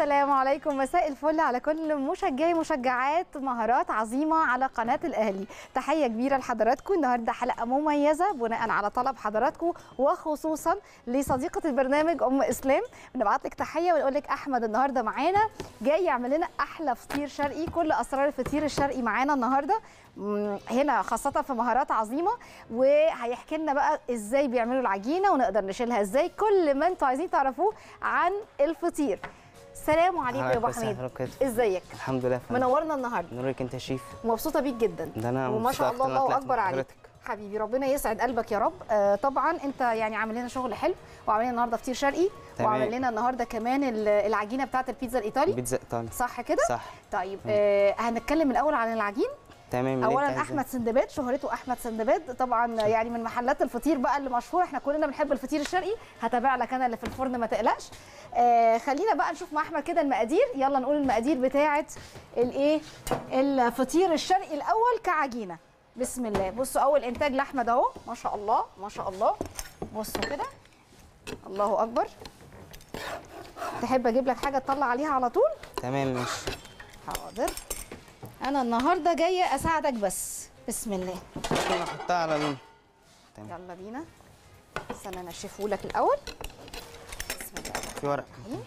السلام عليكم مساء الفل على كل مشجعي مشجعات مهارات عظيمه على قناه الاهلي تحيه كبيره لحضراتكم النهارده حلقه مميزه بناء على طلب حضراتكم وخصوصا لصديقه البرنامج ام اسلام بنبعت لك تحيه ونقول لك احمد النهارده معانا جاي يعمل لنا احلى فطير شرقي كل اسرار الفطير الشرقي معانا النهارده مم، هنا خاصة في مهارات عظيمة وهيحكي لنا بقى ازاي بيعملوا العجينة ونقدر نشيلها ازاي كل ما انتوا عايزين تعرفوه عن الفطير السلام عليكم يا ابو حميد ازيك الحمد لله فندم منورنا النهارده نورك انت يا شيف ومبسوطه بيك جدا ده انا وما شاء مبسوط الله أكتر الله إن أنا طلعت اكبر مع عليك حضرتك. حبيبي ربنا يسعد قلبك يا رب آه طبعا انت يعني عامل لنا شغل حلو وعامل لنا النهارده فطير شرقي تمام. وعامل لنا النهارده كمان ال- العجينه بتاعه البيتزا الايطالي بيتزا ايطالي صح كده صح طيب آه هنتكلم الاول عن العجين تمام اللي انت اولا عايزاه. احمد سندباد شهرته احمد سندباد طبعا يعني من محلات الفطير بقى اللي مشهوره احنا كلنا بنحب الفطير الشرقي هتابع لك انا اللي في الفرن ما تقلقش آه خلينا بقى نشوف مع احمد كده المقادير يلا نقول المقادير بتاعه الايه الفطير الشرقي الاول كعجينه بسم الله بصوا اول انتاج لاحمد اهو ما شاء الله ما شاء الله بصوا كده الله اكبر تحب اجيب لك حاجه تطلع عليها على طول تمام ماشي حاضر انا النهارده جايه اساعدك بس بسم الله ممكن احطها على ال... يلا بينا استنى انا اشوفه لك الاول بسم الله الرحمن في ورق الرحيم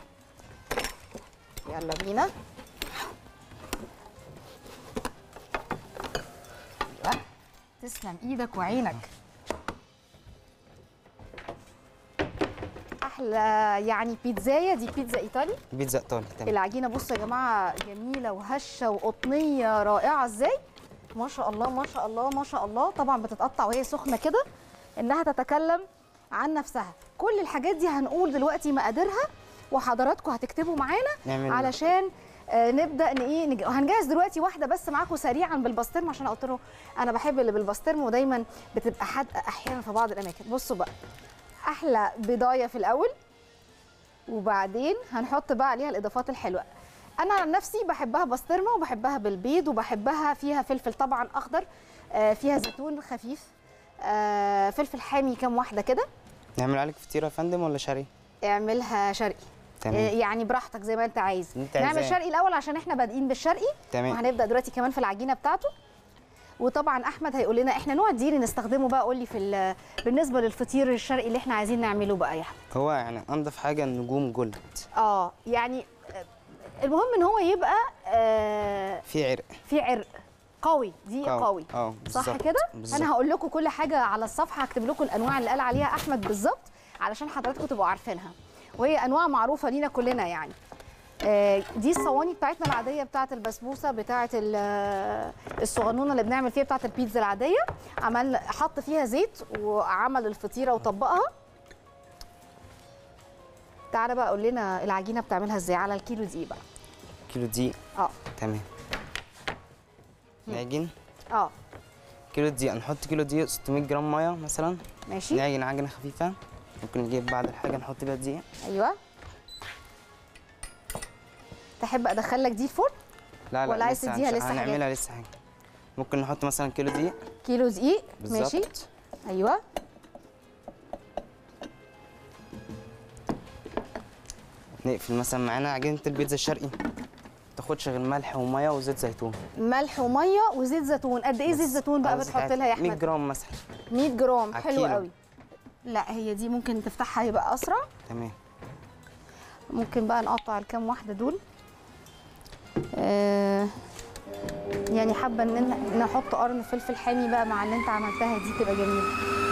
يلا بينا أيوة. تسلم ايدك وعينك احلى يعني بيتزايه دي بيتزا ايطالي بيتزا ايطالي تمام العجينه بصوا يا جماعه جميله وهشه وقطنيه رائعه ازاي ما شاء الله ما شاء الله ما شاء الله طبعا بتتقطع وهي سخنه كده انها تتكلم عن نفسها كل الحاجات دي هنقول دلوقتي مقاديرها وحضراتكم هتكتبوا معانا نعمل علشان آه، نبدا ان ايه نج... هنجهز دلوقتي واحده بس معاكم سريعا بالبسطرمه عشان قلت له انا بحب اللي بالبسطرمه ودايما بتبقى حادقه احيانا في بعض الاماكن بصوا بقى احلى بضايه في الاول وبعدين هنحط بقى عليها الاضافات الحلوه انا عن نفسي بحبها بسطرمه وبحبها بالبيض وبحبها فيها فلفل طبعا اخضر آه، فيها زيتون خفيف آه، فلفل حامي كام واحده كده نعمل عليك فطيره يا فندم ولا شرقي اعملها شرقي آه، تمام يعني براحتك زي ما انت عايز انت نعمل عايزاه. شرقي الاول عشان احنا بادئين بالشرقي تمام وهنبدا دلوقتي كمان في العجينه بتاعته وطبعا احمد هيقول لنا احنا نوع الدقيق اللي نستخدمه بقى قول لي في ال- بالنسبه للفطير الشرقي اللي احنا عايزين نعمله بقى يا احمد هو يعني انضف حاجه النجوم جولد اه يعني آه، المهم ان هو يبقى آه في عرق في عرق قوي دقيق قوي. قوي اه صح بالظبط، كده بالظبط. انا هقول لكم كل حاجه على الصفحه هكتب لكم الانواع اللي قال عليها احمد بالظبط علشان حضراتكم تبقوا عارفينها وهي انواع معروفه لينا كلنا يعني آه، دي الصواني بتاعتنا العاديه بتاعه البسبوسه بتاعه ال- آه، الصغنونه اللي بنعمل فيها بتاعه البيتزا العاديه عمل حط فيها زيت وعمل الفطيره وطبقها تعالى بقى قول لنا العجينه بتعملها ازاي على الكيلو دقيق بقى كيلو دقيق اه تمام نعجن اه كيلو دقيق نحط كيلو دقيق 600 جرام ميه مثلا ماشي نعجن عجنه خفيفه ممكن نجيب بعد الحاجه نحط فيها دقيق ايوه تحب ادخل لك دي الفرن لا لا ولا عايز لسه تديها هنش- لسه حاجات؟ هنعملها لسه حاجه ممكن نحط مثلا كيلو دقيق كيلو دقيق ماشي بالظبط ايوه نقفل مثلا معانا عجينه البيتزا الشرقي تاخدش غير ملح وميه وزيت زيتون ملح وميه وزيت زيتون قد ايه زيت بس. زيتون بقى عاوز بتحط بتاعت لها يا 100 احمد جرام مثلا 100 جرام على حلو الكيلو. قوي لا هي دي ممكن تفتحها يبقى اسرع تمام ممكن بقى نقطع الكام واحده دول آه يعني حابه ان إن نحط قرن فلفل حامي بقى مع اللي انت عملتها دي تبقى جميله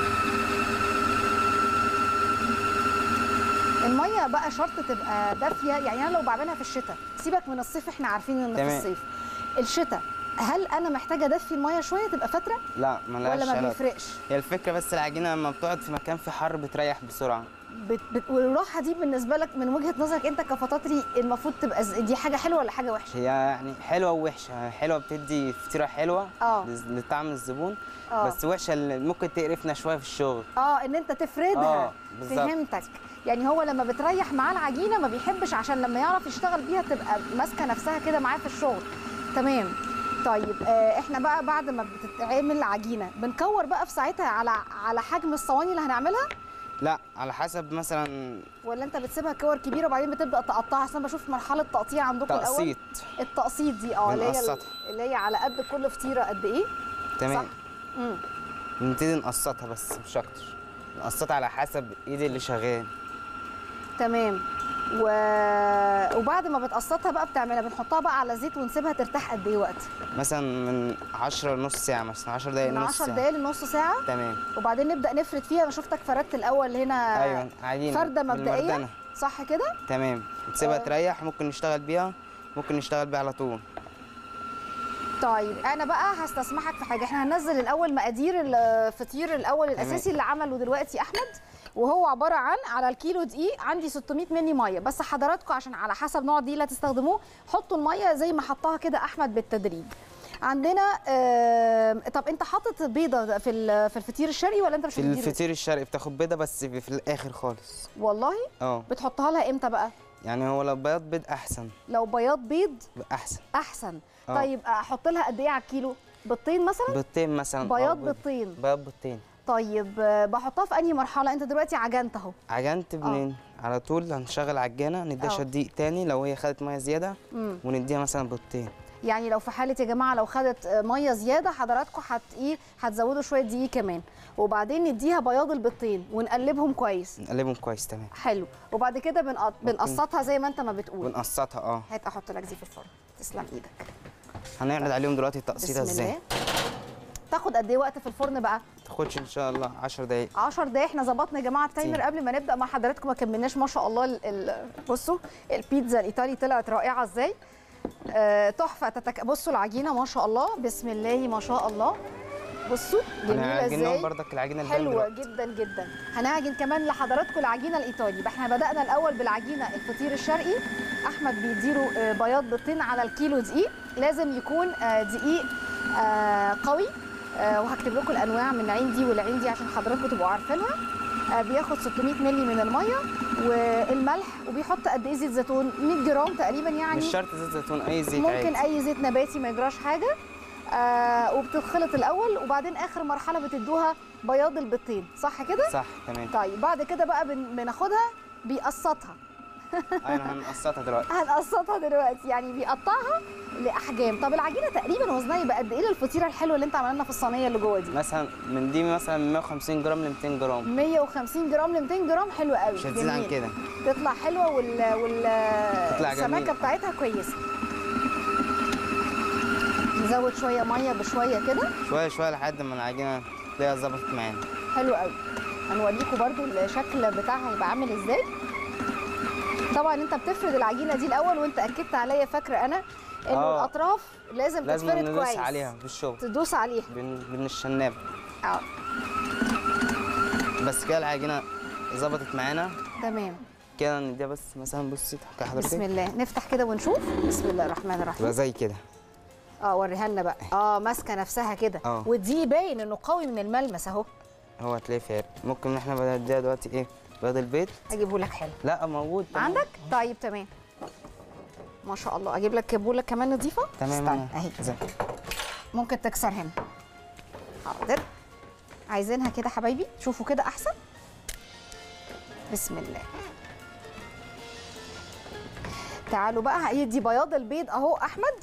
الميه بقى شرط تبقى دافيه يعني انا لو بعملها في الشتاء سيبك من الصيف احنا عارفين ان في تمام. الصيف الشتاء هل انا محتاجه ادفي الميه شويه تبقى فتره لا ملهاش ولا ما علاقة. بيفرقش هي الفكره بس العجينه لما بتقعد في مكان في حر بتريح بسرعه بت... بت... والراحه دي بالنسبه لك من وجهه نظرك انت كفطاطري المفروض تبقى ز- دي حاجه حلوه ولا حاجه وحشه هي يعني حلوه ووحشه حلوه بتدي فطيره حلوه اه. لز- لطعم الزبون اه. بس وحشه اللي ممكن تقرفنا شويه في الشغل اه ان انت تفردها اه، بالظبط. فهمتك يعني هو لما بتريح معاه العجينه ما بيحبش عشان لما يعرف يشتغل بيها تبقى ماسكه نفسها كده معاه في الشغل تمام طيب آه احنا بقى بعد ما بتتعمل عجينه بنكور بقى في ساعتها على على حجم الصواني اللي هنعملها لا على حسب مثلا ولا انت بتسيبها كور كبيره وبعدين بتبدا تقطعها عشان بشوف مرحله تقطيع عندكم الاول تقسيط التقسيط دي اه اللي هي بنقسطها. اللي هي على قد كل فطيره قد ايه تمام صح. امم نبتدي نقسطها بس مش اكتر نقسطها على حسب ايد اللي شغال تمام و... وبعد ما بتقسطها بقى بتعملها بنحطها بقى على زيت ونسيبها ترتاح قد ايه وقت مثلا من 10 لنص ساعه مثلا 10 دقايق من نص 10 ساعه دقايق لنص ساعه تمام وبعدين نبدا نفرد فيها انا شفتك فردت الاول هنا ايوه عادي فرده مبدئيه صح كده تمام نسيبها آه. تريح ممكن نشتغل بيها ممكن نشتغل بيها على طول طيب انا بقى هستسمحك في حاجه احنا هننزل الاول مقادير الفطير الاول الاساسي اللي عمله دلوقتي احمد وهو عباره عن على الكيلو دقيق عندي 600 مللي ميه بس حضراتكم عشان على حسب نوع الدقيق اللي هتستخدموه حطوا الميه زي ما حطها كده احمد بالتدريج عندنا آه طب انت حاطط بيضه في ال- في الفطير الشرقي ولا انت مش في بتديله؟ الفطير الشرقي بتاخد بيضه بس في الاخر خالص والله اه بتحطها لها امتى بقى يعني هو لو بياض بيض احسن لو بياض بيض احسن احسن آه. طيب احط لها قد ايه على الكيلو بيضتين مثلا بيضتين مثلا أو بياض بيض- بيضتين بياض بيضتين طيب آه، بحطها في انهي مرحله انت دلوقتي عجنت اهو عجنت بنين على طول هنشغل عجانه نديها آه. شويه دقيق تاني لو هي خدت ميه زياده مم. ونديها مثلا بيضتين يعني لو في حاله يا جماعه لو خدت آه، ميه زياده حضراتكم هت ايه هتزودوا شويه دقيق كمان وبعدين نديها بياض البيضتين ونقلبهم كويس نقلبهم كويس تمام حلو وبعد كده بنقط... بنقسطها زي ما انت ما بتقول ونقسطها اه هات احط لك دي في الفرن تسلم ايدك هنعرض عليهم دلوقتي التقسيطه بسم ازاي الله تاخد قد ايه وقت في الفرن بقى تاخدش ان شاء الله 10 دقايق 10 دقايق احنا ظبطنا يا جماعه التايمر كتير. قبل ما نبدا مع حضراتكم ما كملناش ما شاء الله ال- ال- بصوا البيتزا الايطالي طلعت رائعه ازاي آه، تحفه تتك... بصوا العجينه ما شاء الله بسم الله ما شاء الله بصوا جميله هنعجنهم ازاي بردك العجينه الباقيه حلوه دلوقتي. جدا جدا هنعجن كمان لحضراتكم العجينه الايطالي يبقى احنا بدانا الاول بالعجينه الفطير الشرقي احمد بيديله آه، بياض بيضتين على الكيلو دقيق لازم يكون آه، دقيق آه، قوي آه، وهكتب لكم الانواع من العين دي والعين دي عشان حضراتكم تبقوا عارفينها آه، بياخد 600 مللي من الميه والملح وبيحط قد ايه زيت زيتون 100 جرام تقريبا يعني مش شرط زيت زيتون اي زيت ممكن عادي اي زيت نباتي ما يجراش حاجه آه وبتتخلط الاول وبعدين اخر مرحله بتدوها بياض البيضتين صح كده صح تمام طيب بعد كده بقى بن- بناخدها بيقسطها ايوه هنقسطها دلوقتي هنقسطها دلوقتي يعني بيقطعها لاحجام طب العجينه تقريبا وزنها يبقى قد ايه للفطيره الحلوه اللي انت عاملها لنا في الصينيه اللي جوه دي مثلا من دي مثلا من 150 جرام ل 200 جرام 150 جرام ل 200 جرام حلوه قوي مش هتزيد عن جميل. كده تطلع حلوه وال وال تطلع السمكه جميلة. بتاعتها كويسه نزود شويه ميه بشويه كده شويه شويه لحد ما العجينه تلاقيها ظبطت معانا حلو قوي هنوريكم برضو الشكل بتاعها هيبقى عامل ازاي طبعا انت بتفرد العجينه دي الاول وانت اكدت عليا فاكره انا انه آه. الاطراف لازم, لازم تتفرد ندوس كويس عليها بالشغل تدوس عليها بين بين الشناب اه بس كده العجينه ظبطت معانا تمام كده نديها بس مثلا بصي تحكي حضرتك بسم الله نفتح كده ونشوف بسم الله الرحمن الرحيم تبقى زي كده اه وريها لنا بقى اه ماسكه نفسها كده آه. ودي باين انه قوي من الملمس اهو هو هتلاقيه فارق ممكن ان احنا بدل نديها دلوقتي ايه بيض البيت اجيبه لك حلو لا موجود تمام. عندك طيب تمام ما شاء الله اجيب لك بوله كمان نظيفه تمام استنى أنا- اهي زي. ممكن تكسر هنا حاضر عايزينها كده حبايبي شوفوا كده احسن بسم الله تعالوا بقى هيدي بياض البيض اهو احمد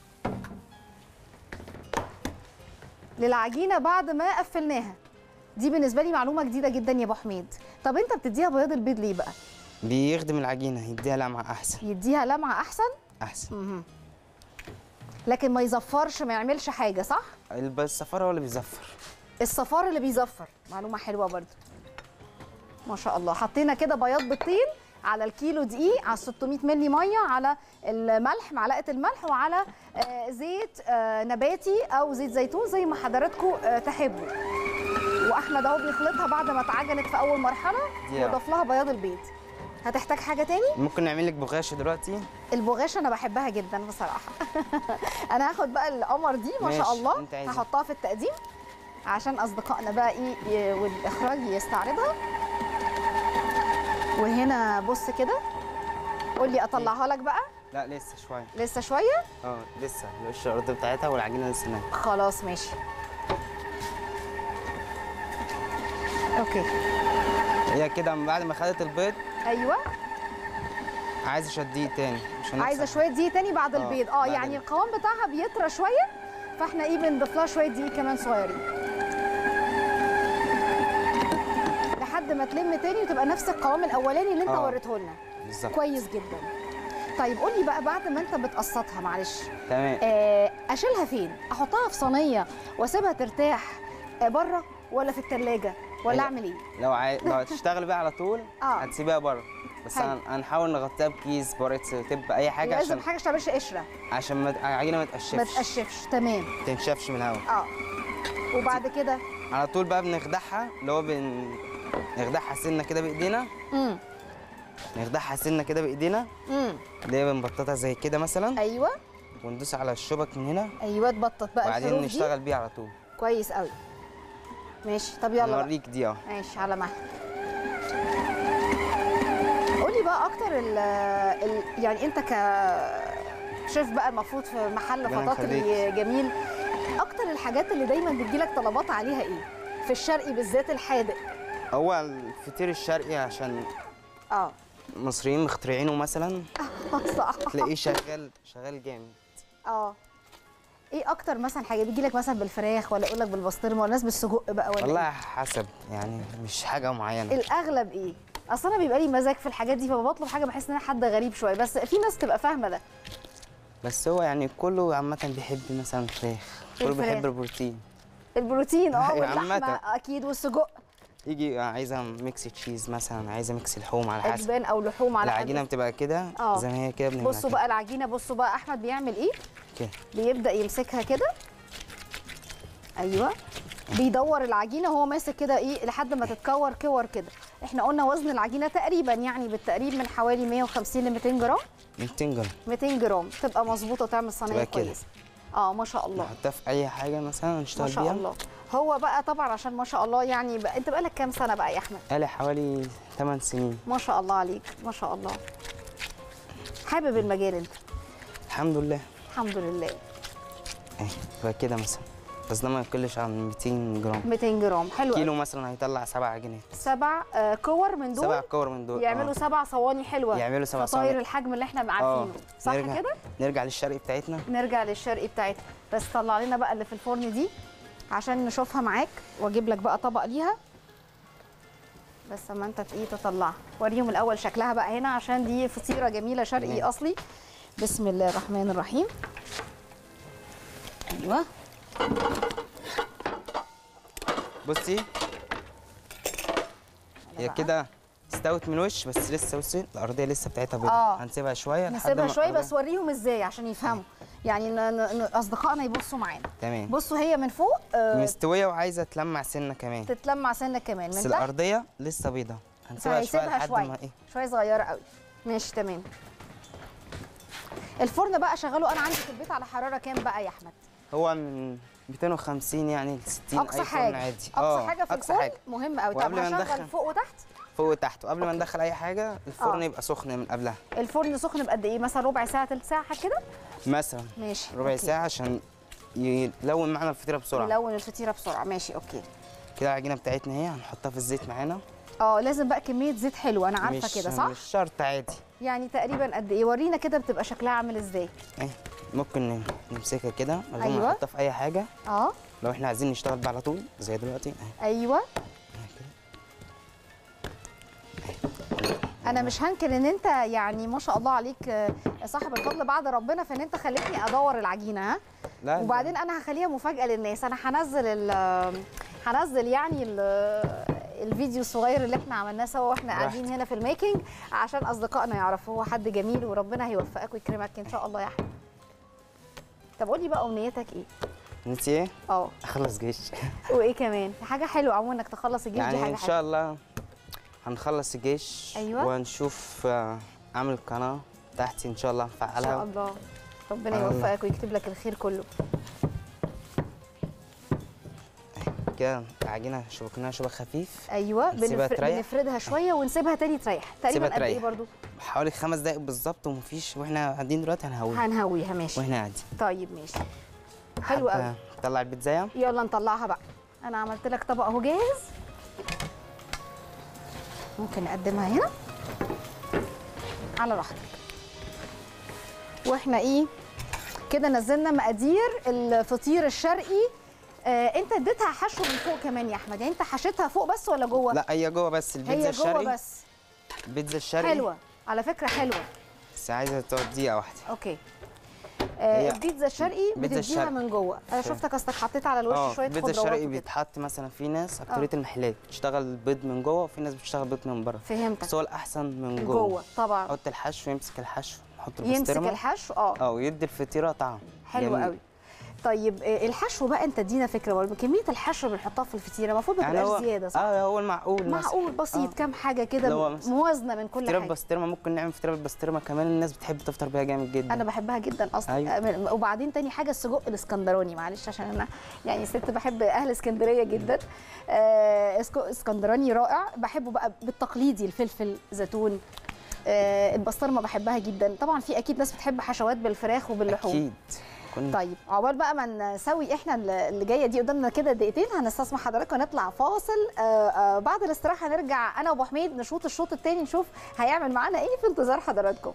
للعجينه بعد ما قفلناها دي بالنسبه لي معلومه جديده جدا يا ابو حميد طب انت بتديها بياض البيض ليه بقى بيخدم العجينه يديها لمعه احسن يديها لمعه احسن احسن مهم. لكن ما يزفرش ما يعملش حاجه صح الب- الصفار هو اللي بيزفر الصفار اللي بيزفر معلومه حلوه برضو ما شاء الله حطينا كده بياض بيضتين على الكيلو دقيق على 600 مللي ميه على الملح معلقه الملح وعلى آه، زيت آه، نباتي او زيت زيتون زي ما حضراتكم آه، تحبوا واحمد اهو بيخلطها بعد ما اتعجنت في اول مرحله دي وضاف لها بياض البيض هتحتاج حاجه تاني ممكن نعمل لك بغاشه دلوقتي البغاشه انا بحبها جدا بصراحه انا هاخد بقى القمر دي ما شاء ماشي، الله انت عايزة. هحطها في التقديم عشان اصدقائنا بقى ايه ي- والاخراج يستعرضها وهنا بص كده قول لي اطلعها لك بقى لا لسه شويه لسه شويه اه لسه الوش الارض بتاعتها والعجينه لسه نايمه خلاص ماشي اوكي هي كده من بعد ما خدت البيض ايوه عايز اشديه تاني مش هنكسر. عايزه شويه دقيق تاني بعد آه، البيض اه بعد يعني ال- القوام بتاعها بيطرى شويه فاحنا ايه بنضيف لها شويه دقيق كمان صغيرين لحد ما تلم تاني وتبقى نفس القوام الاولاني اللي انت آه. وريته لنا كويس بالظبط جدا طيب قول لي بقى بعد ما انت بتقسطها معلش تمام آه، اشيلها فين احطها في صينيه واسيبها ترتاح آه، بره ولا في التلاجة ولا هي- اعمل ايه لو عاي... لو هتشتغل بيها على طول آه. هتسيبها بره بس حلو. هن... هنحاول نغطيها بكيس بوريت تب اي حاجه لازم عشان حاجه ما تعملش قشره عشان ما... العجينه ما ما تقشفش تقشفش تمام ما تنشفش من الهواء اه وبعد كده على طول بقى بنخدعها اللي هو بن نخدعها سنه كده بايدينا امم نخدعها سنه كده بايدينا امم اللي هي بنبططها زي كده مثلا ايوه وندوس على الشبك من هنا ايوه تبطط بقى وبعدين الحروف دي نشتغل بيه على طول كويس قوي ماشي طب يلا بقى نوريك دي اهو ماشي على مهلك قولي بقى اكتر ال ال يعني انت ك شيف بقى المفروض في محل ربنا فطاطري يخليك. جميل اكتر الحاجات اللي دايما بتجيلك طلبات عليها ايه في الشرقي بالذات الحادق هو الفطير الشرقي عشان اه المصريين مخترعينه مثلا صح تلاقيه شغال شغال جامد اه ايه اكتر مثلا حاجه بيجيلك مثلا بالفراخ ولا يقول لك بالبسطرمه ولا الناس بالسجق بقى ولا والله إيه؟ حسب يعني مش حاجه معينه الاغلب ايه اصل انا بيبقى لي مزاج في الحاجات دي فبطلب حاجه بحس ان انا حد غريب شويه بس في ناس تبقى فاهمه ده بس هو يعني كله عامة بيحب مثلا الفراخ كله الفراخ. بيحب البروتين البروتين اه أيوة، واللحمه عامة. اكيد والسجق يجي عايزة ميكس تشيز مثلا عايزة ميكس لحوم على حسب اجبان او لحوم على العجينة حسب. بتبقى كده آه. زي ما هي كده بنعملها بصوا كده. بقى العجينه بصوا بقى احمد بيعمل ايه كده بيبدا يمسكها كده ايوه بيدور العجينه وهو ماسك كده ايه لحد ما تتكور كور كده احنا قلنا وزن العجينه تقريبا يعني بالتقريب من حوالي 150 ل 200 جرام 200 جرام 200 جرام تبقى مظبوطه وتعمل صينيه تبقى كده. كويسه اه ما شاء الله نحطها في أي حاجة مثلا ما نشتغل شاء بيها الله هو بقى طبعا عشان ما شاء الله يعني بقى انت بقالك كام سنه بقى يا احمد بقالي حوالي 8 سنين ما شاء الله عليك ما شاء الله حابب المجال انت الحمد لله الحمد لله اهي تبقى كده مثلا بس ده ما يقلش عن 200 جرام 200 جرام حلو كيلو قوي. مثلا هيطلع سبع عجينات سبع آه، كور من دول سبع كور من دول يعملوا آه. سبع صواني حلوه يعملوا سبع فطاير صواني. الحجم اللي احنا اه عارفينه صح نرجع كده نرجع للشرقي بتاعتنا نرجع للشرقي بتاعتنا بس طلع لنا بقى اللي في الفرن دي عشان نشوفها معاك واجيب لك بقى طبق ليها بس اما انت ايه تطلعها وريهم الاول شكلها بقى هنا عشان دي فطيره جميله شرقي تمام. اصلي بسم الله الرحمن الرحيم ايوه بصي هي بقى. كده استوت من وش بس لسه بصي الارضيه لسه بتاعتها بيضاء آه. هنسيبها شويه لحد نسيبها ما شويه الأرضية- بس وريهم ازاي عشان يفهموا يعني ن- ن- ن- اصدقائنا يبصوا معانا تمام بصوا هي من فوق آه، مستويه وعايزه تلمع سنه كمان تتلمع سنه كمان بس من تحت الارضيه لسه بيضاء هنسيبها شويه فهيسيبها لحد شويه ما ايه شويه صغيره قوي ماشي تمام الفرن بقى شغاله انا عندي في البيت على حراره كام بقى يا احمد هو من 250 يعني ل 60 اقصى أي فرن حاجه عادي اقصى آه، حاجه في اقصى الفرن حاجه مهم قوي طب وقبل ما هشغل ندخل- فوق وتحت فوق وتحت وقبل ما ندخل اي حاجه الفرن آه. يبقى سخن من قبلها الفرن سخن بقد ايه مثلا ربع ساعه ثلث ساعه كده مثلا ماشي ربع أوكي. ساعه عشان يلون معنا الفطيره بسرعه نلون الفطيره بسرعه ماشي اوكي كده العجينه بتاعتنا اهي هنحطها في الزيت معانا اه لازم بقى كميه زيت حلوه انا مش عارفه كده صح مش شرط عادي يعني تقريبا قد ايه ورينا كده بتبقى شكلها عامل ازاي اهي ممكن نم- نمسكها كده من غير أيوة. ما نحطها في اي حاجه اه لو احنا عايزين نشتغل بقى على طول زي دلوقتي اهي ايوه انا مش هنكر ان انت يعني ما شاء الله عليك آه، صاحب الفضل بعد ربنا في ان انت خليتني ادور العجينه ها لا وبعدين انا هخليها مفاجاه للناس انا هنزل ال هنزل يعني ال- الفيديو الصغير اللي احنا عملناه سوا واحنا براحتك. قاعدين هنا في الميكنج عشان اصدقائنا يعرفوا هو حد جميل وربنا هيوفقك ويكرمك ان شاء الله يا احمد طب قولي بقى امنيتك ايه انت ايه اه اخلص جيش وايه كمان حاجه حلوه عموما انك تخلص الجيش دي يعني حاجه ان حلوه شاء الله هنخلص الجيش أيوة. وهنشوف آه، اعمل قناه تحتي ان شاء الله ان شاء نفعلها الله ربنا الله. يوفقك ويكتب لك الخير كله كده العجينه شبكناها شبك خفيف ايوه نسيبها بنفر... تريح. بنفردها شويه ونسيبها تاني تريح تقريبا نسيبها قد ايه تريح. برضو حوالي خمس دقايق بالظبط ومفيش واحنا قاعدين دلوقتي هنهوي هنهويها ماشي واحنا قاعدين طيب ماشي حلو قوي حابة نطلع البيتزايه يلا نطلعها بقى انا عملت لك طبق اهو جاهز ممكن نقدمها هنا على راحتك واحنا ايه كده نزلنا مقادير الفطير الشرقي آه انت اديتها حشو من فوق كمان يا احمد يعني انت حشيتها فوق بس ولا جوه لا هي جوه بس البيتزا هي جوه الشرقي بس البيتزا الشرقي حلوه على فكره حلوه بس عايزه تقعد دقيقه واحده اوكي آه هي البيتزا الشرقي بيتزا بتديها الشرقي. من جوه انا شفتك اصلك حطيت على الوش اه شويه البيتزا خضروات الشرقي وكده. بيتحط مثلا في ناس اكتريه المحلات بتشتغل البيض من جوه وفي ناس بتشتغل بيض من بره فهمتك بس هو الاحسن من جوه, جوه طبعا حط الحشو يمسك الحشو نحط يمسك البسطرمه الحشو اه اه ويدي الفطيره طعم حلو جميل. قوي طيب آه، الحشو بقى انت ادينا فكره برضه كميه الحشو اللي بنحطها في الفطيره المفروض ما يعني تبقاش هو زياده صح اه هو المعقول مثلا. معقول بسيط آه. كام حاجه اللي هو كده مثلا موازنه من كل فطيره حاجه بسطرمه ممكن نعمل فطيره بالبسطرمه كمان الناس بتحب تفطر بيها جامد جدا انا بحبها جدا اصلا أيوة. أيوة. وبعدين تاني حاجه السجق الاسكندراني معلش عشان انا يعني ست بحب اهل اسكندريه جدا آه اسك- اسكندراني رائع بحبه بقى بالتقليدي الفلفل زيتون آه البسطرمه بحبها جدا طبعا في اكيد ناس بتحب حشوات بالفراخ وباللحوم اكيد كنا طيب عقبال بقى ما نسوي احنا اللي جايه دي قدامنا كده دقيقتين هنستسمح حضراتكم نطلع فاصل آه آه بعد الاستراحه نرجع انا وابو حميد نشوط الشوط الثاني نشوف هيعمل معانا ايه في انتظار حضراتكم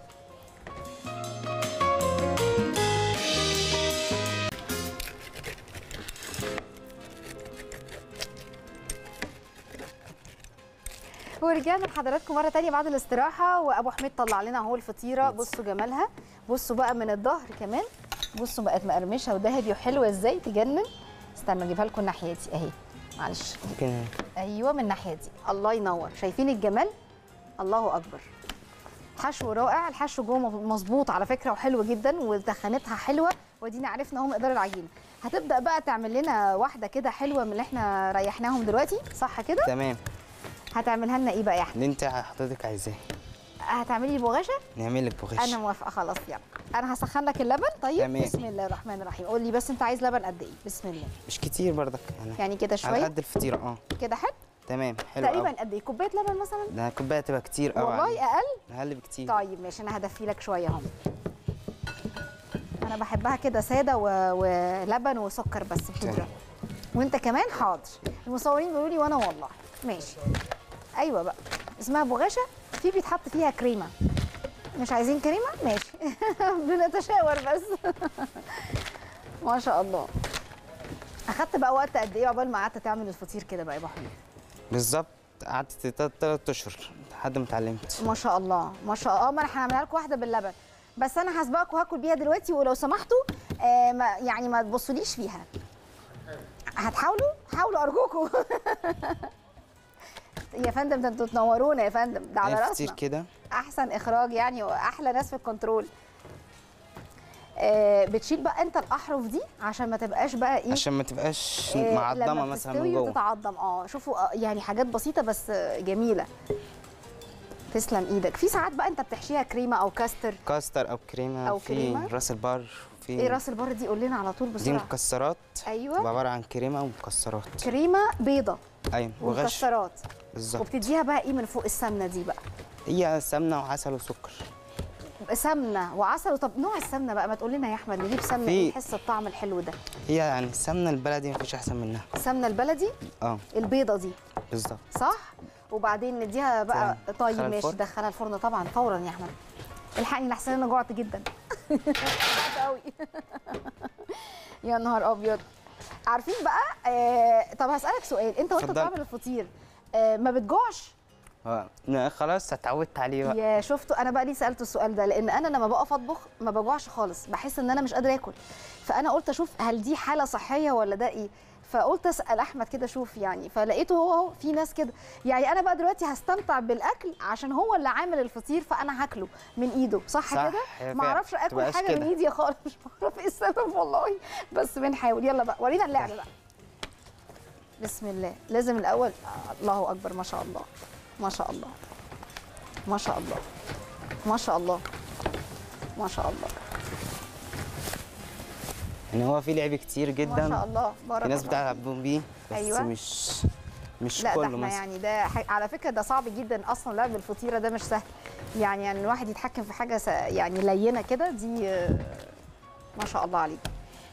ورجعنا لحضراتكم مره تانية بعد الاستراحه وابو حميد طلع لنا اهو الفطيره بصوا جمالها بصوا بقى من الظهر كمان بصوا بقت مقرمشه وذهبي وحلوه ازاي تجنن استنى اجيبها لكم الناحيه دي اهي معلش ممكن ايوه من الناحيه دي الله ينور شايفين الجمال الله اكبر حشو رائع الحشو جوه مظبوط على فكره وحلو جدا ودخنتها حلوه ودينا عرفنا اهو مقدار العجينه هتبدا بقى تعمل لنا واحده كده حلوه من اللي احنا ريحناهم دلوقتي صح كده تمام هتعملها لنا ايه بقى يا احمد اللي انت حضرتك عايزاه هتعملي لي بغاشه نعمل لك بغش انا موافقه خلاص يلا انا هسخن لك اللبن طيب تمام. بسم الله الرحمن الرحيم قول لي بس انت عايز لبن قد ايه بسم الله مش كتير برضك يعني يعني كده على شويه قد الفطيره اه كده حلو تمام حلو تقريبا قوي قد ايه كوبايه لبن مثلا ده كوبايه تبقى كتير قوي والله اقل اقل بكتير طيب ماشي انا هدفي لك شويه اهو انا بحبها كده ساده و... ولبن وسكر بس بودره تمام. وانت كمان حاضر المصورين بيقولوا لي وانا والله ماشي ايوه بقى اسمها بغاشه في بيتحط فيها كريمه مش عايزين كريمه ماشي بنتشاور بس ما شاء الله اخدت بقى وقت قد ايه عقبال ما قعدت تعمل الفطير كده بقى يا ابو حميد بالظبط قعدت تلات تلات اشهر لحد ما اتعلمت ما شاء الله ما شاء الله ما انا هعملها لكم واحده باللبن بس انا هسبقكم وهاكل بيها دلوقتي ولو سمحتوا آه ما يعني ما تبصوليش فيها هتحاولوا حاولوا ارجوكم يا فندم ده انتوا تنورونا يا فندم ده على هي فطير راسنا كده احسن اخراج يعني واحلى ناس في الكنترول آه بتشيل بقى انت الاحرف دي عشان ما تبقاش بقى ايه عشان ما تبقاش آه، معضمه لما مثلا من بتستوي جوه وتتعضم اه شوفوا آه، يعني حاجات بسيطه بس آه، جميله تسلم ايدك في ساعات بقى انت بتحشيها كريمه او كاستر كاستر او كريمه أو في كريمة. راس البر في ايه راس البر دي قول لنا على طول دي بسرعه مكسرات ايوه تبقى عباره عن كريمه ومكسرات كريمه بيضه ايوه وغش ومكسرات بالظبط وبتديها بقى ايه من فوق السمنه دي بقى هي سمنه وعسل وسكر سمنه وعسل طب نوع السمنه بقى ما تقول لنا يا احمد نجيب سمنه في- ايه نحس الطعم الحلو ده هي يعني السمنه البلدي مفيش احسن منها السمنه البلدي اه البيضه دي بالظبط صح وبعدين نديها بقى تمام. طيب دخلها ماشي الفرن. دخلها الفرن طبعا فورا يا احمد الحقني لحسن انا جوعت جدا جوعت قوي يا نهار ابيض عارفين بقى آه طب هسالك سؤال انت وانت اتفضل. بتعمل الفطير آه ما بتجوعش آه، لا، خلاص اتعودت عليه بقى يا شفتوا انا بقى ليه سالت السؤال ده لان انا لما بقف اطبخ ما بجوعش خالص بحس ان انا مش قادره اكل فانا قلت اشوف هل دي حاله صحيه ولا ده ايه فقلت اسال احمد كده شوف يعني فلقيته هو هو في ناس كده يعني انا بقى دلوقتي هستمتع بالاكل عشان هو اللي عامل الفطير فانا هاكله من ايده صح, صح، كده هي ما فعلا. اعرفش اكل تبقاش حاجه من كده. ايدي خالص مش بعرف ايه السبب والله بس بنحاول يلا بقى ورينا اللعبه بقى بسم الله لازم الاول آه، الله اكبر ما شاء الله ما شاء الله ما شاء الله ما شاء الله ما شاء الله يعني هو في لعب كتير ما جدا شاء الله بارك في ناس الله. بتلعب بيه بس أيوة. مش مش لا ده كله احنا مثلا يعني ده ح- على فكره ده صعب جدا اصلا لعب الفطيره ده مش سهل يعني يعني الواحد يتحكم في حاجه س- يعني لينه كده دي آه، ما شاء الله عليك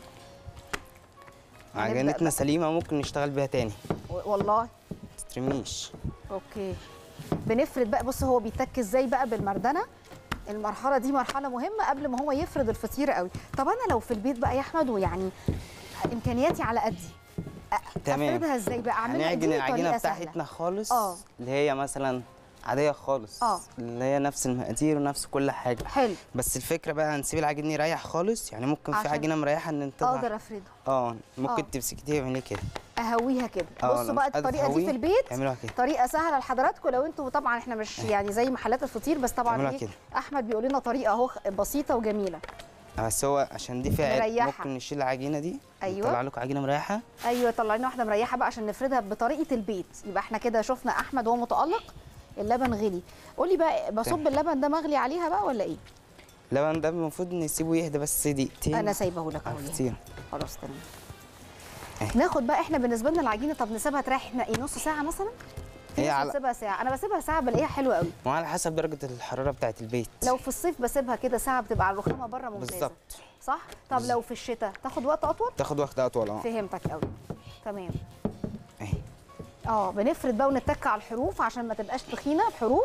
هنبدأ عجينتنا بقى. سليمه ممكن نشتغل بيها تاني و- والله ما تترميش اوكي بنفرد بقى بص هو بيتك ازاي بقى بالمردنه المرحله دي مرحله مهمه قبل ما هو يفرد الفطيره قوي طب انا لو في البيت بقى يا احمد ويعني امكانياتي على قدي أ- تمام. افردها ازاي بقى اعملها هنعجن اديني العجينه طريقة سهلة. بتاعتنا خالص آه. اللي هي مثلا عاديه خالص آه. اللي هي نفس المقادير ونفس كل حاجه حلو بس الفكره بقى هنسيب العجين يريح خالص يعني ممكن في عشان عجينه مريحه ان انت اقدر افرده اه ممكن آه. تمسكي تعملي كده اهويها كده آه، بصوا لو بقى مش قادرة الطريقه دي تهويه، في البيت اعملوها كده طريقه سهله لحضراتكم لو انتوا طبعا احنا مش يعني زي محلات الفطير بس طبعا اعملوها ايه كده. احمد بيقول لنا طريقه اهو بسيطه وجميله بس هو عشان دي فيها عيب، مريحة. ممكن نشيل العجينه دي أيوة. نطلع لكم عجينه مريحه ايوه طلع لنا واحده مريحه بقى عشان نفردها بطريقه البيت يبقى احنا كده شفنا احمد وهو متالق اللبن غلي قولي بقى بصب تمام. اللبن ده مغلي عليها بقى ولا ايه اللبن ده المفروض نسيبه يهدى بس دقيقتين انا سايبه لك على اهو الفطيره خلاص تمام أهي. ناخد بقى احنا بالنسبه لنا العجينه طب نسيبها تريح احنا ايه نص ساعه مثلا في هي ناس على- بتسيبها ساعه انا بسيبها ساعه بلاقيها حلوه قوي وعلى حسب درجه الحراره بتاعت البيت لو في الصيف بسيبها كده ساعه بتبقى على الرخامه بره ممتازه بالظبط صح طب لو في الشتاء تاخد وقت اطول تاخد وقت اطول اه فهمتك قوي تمام اهي اه بنفرد بقى ونتك على الحروف عشان ما تبقاش تخينه الحروف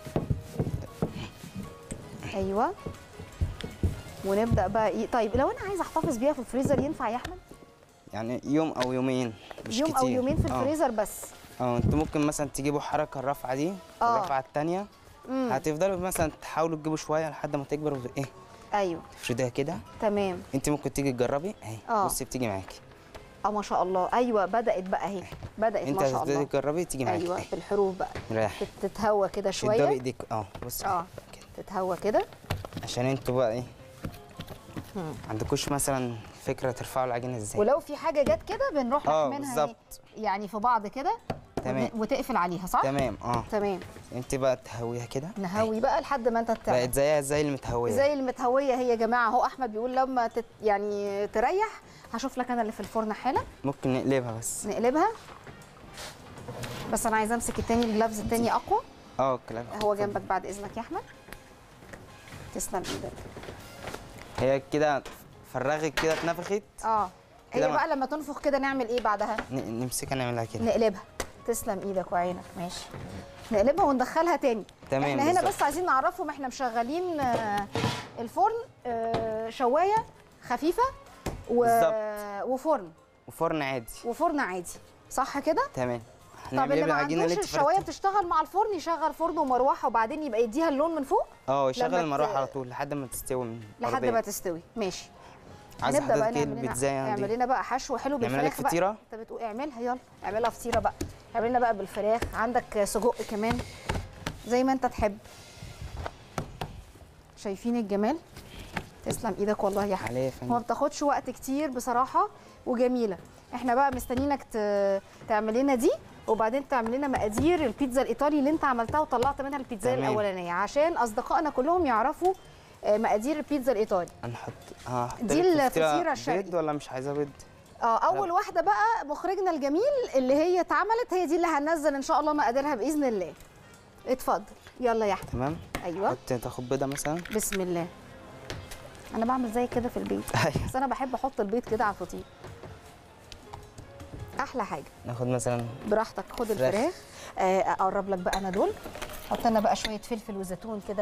ايوه ونبدا بقى ايه طيب لو انا عايزه احتفظ بيها في الفريزر ينفع يا احمد يعني يوم او يومين مش يوم كتير او يومين في آه. الفريزر بس اه انتوا ممكن مثلا تجيبوا حركه الرفعه دي آه. الرفعه الثانيه امم هتفضلوا مثلا تحاولوا تجيبوا شويه لحد ما تكبر وت- ايه ايوه تفرديها كده تمام انت ممكن تيجي تجربي اهي آه. بصي بتيجي معاكي اه ما شاء الله ايوه بدات بقى اهي بدات انت ما شاء هتبتدي الله تجربي تيجي معاكي ايوه اهي بالحروف بقى مريح تت- تتهوى كده تقدري شويه ايديك اه بصي اه كده تتهوى كده عشان انتوا بقى ايه مم. عندكوش مثلا فكره ترفعوا العجينه ازاي ولو في حاجه جت كده بنروح اه منها بالظبط يعني في بعض كده تمام. وت- وتقفل عليها صح تمام اه تمام انت بقى تهويها كده نهوي بقى لحد ما انت بقت تعمل زيها زي المتهويه زي المتهويه هي يا جماعه اهو احمد بيقول لما تت يعني تريح هشوف لك انا اللي في الفرن حالا ممكن نقلبها بس نقلبها بس انا عايزه امسك التاني اللفظ التاني اقوى اه الكلام هو جنبك بعد اذنك يا احمد تسلم ايدك هي كده فرغت كده اتنفخت اه هي كده ما- بقى لما تنفخ كده نعمل ايه بعدها ن- نمسكها نعملها كده نقلبها تسلم ايدك وعينك ماشي نقلبها وندخلها تاني تمام، احنا هنا بالظبط. بس عايزين نعرفهم احنا مشغلين آه، الفرن آه، شوايه خفيفه و... بالظبط. وفرن وفرن عادي وفرن عادي صح كده تمام طب اللي هنقلب ما العجينه اللي عندوش انت الشوايه فردتيها. بتشتغل مع الفرن يشغل فرن ومروحه وبعدين يبقى يديها اللون من فوق اه يشغل لما ت- المروحه على طول لحد ما تستوي من لحد الأرضية. ما تستوي ماشي عايز نبدا بقى حضرتك ايه نعمل لنا البيتزاية اعمل دي لنا بقى حشو حلو نعملها بالفراخ لك بقى فطيرة؟ انت بتقول اعملها يلا اعملها فطيره بقى اعمل لنا بقى بالفراخ عندك سجق كمان زي ما انت تحب شايفين الجمال تسلم ايدك والله يا حبيبي عليه يا ما فندم بتاخدش وقت كتير بصراحه وجميله احنا بقى مستنيينك ت- تعمل لنا دي وبعدين تعمل لنا مقادير البيتزا الايطالي اللي انت عملتها وطلعت منها البيتزا تمام. الاولانيه عشان اصدقائنا كلهم يعرفوا آه، مقادير البيتزا الايطالي هنحط اه هحط دي لك الفطيرة فطيرة الشرقي. بيض ولا مش عايزه بيض اه اول واحده بقى مخرجنا الجميل اللي هي اتعملت هي دي اللي هننزل ان شاء الله مقاديرها باذن الله اتفضل يلا يا احمد تمام ايوه حط تاخد بيضه مثلا بسم الله انا بعمل زي كده في البيت ايوه بس انا بحب احط البيض كده على الفطير احلى حاجه ناخد مثلا براحتك خد فراخ. الفراخ آه، اقرب لك بقى انا دول حط لنا بقى شويه فلفل وزيتون كده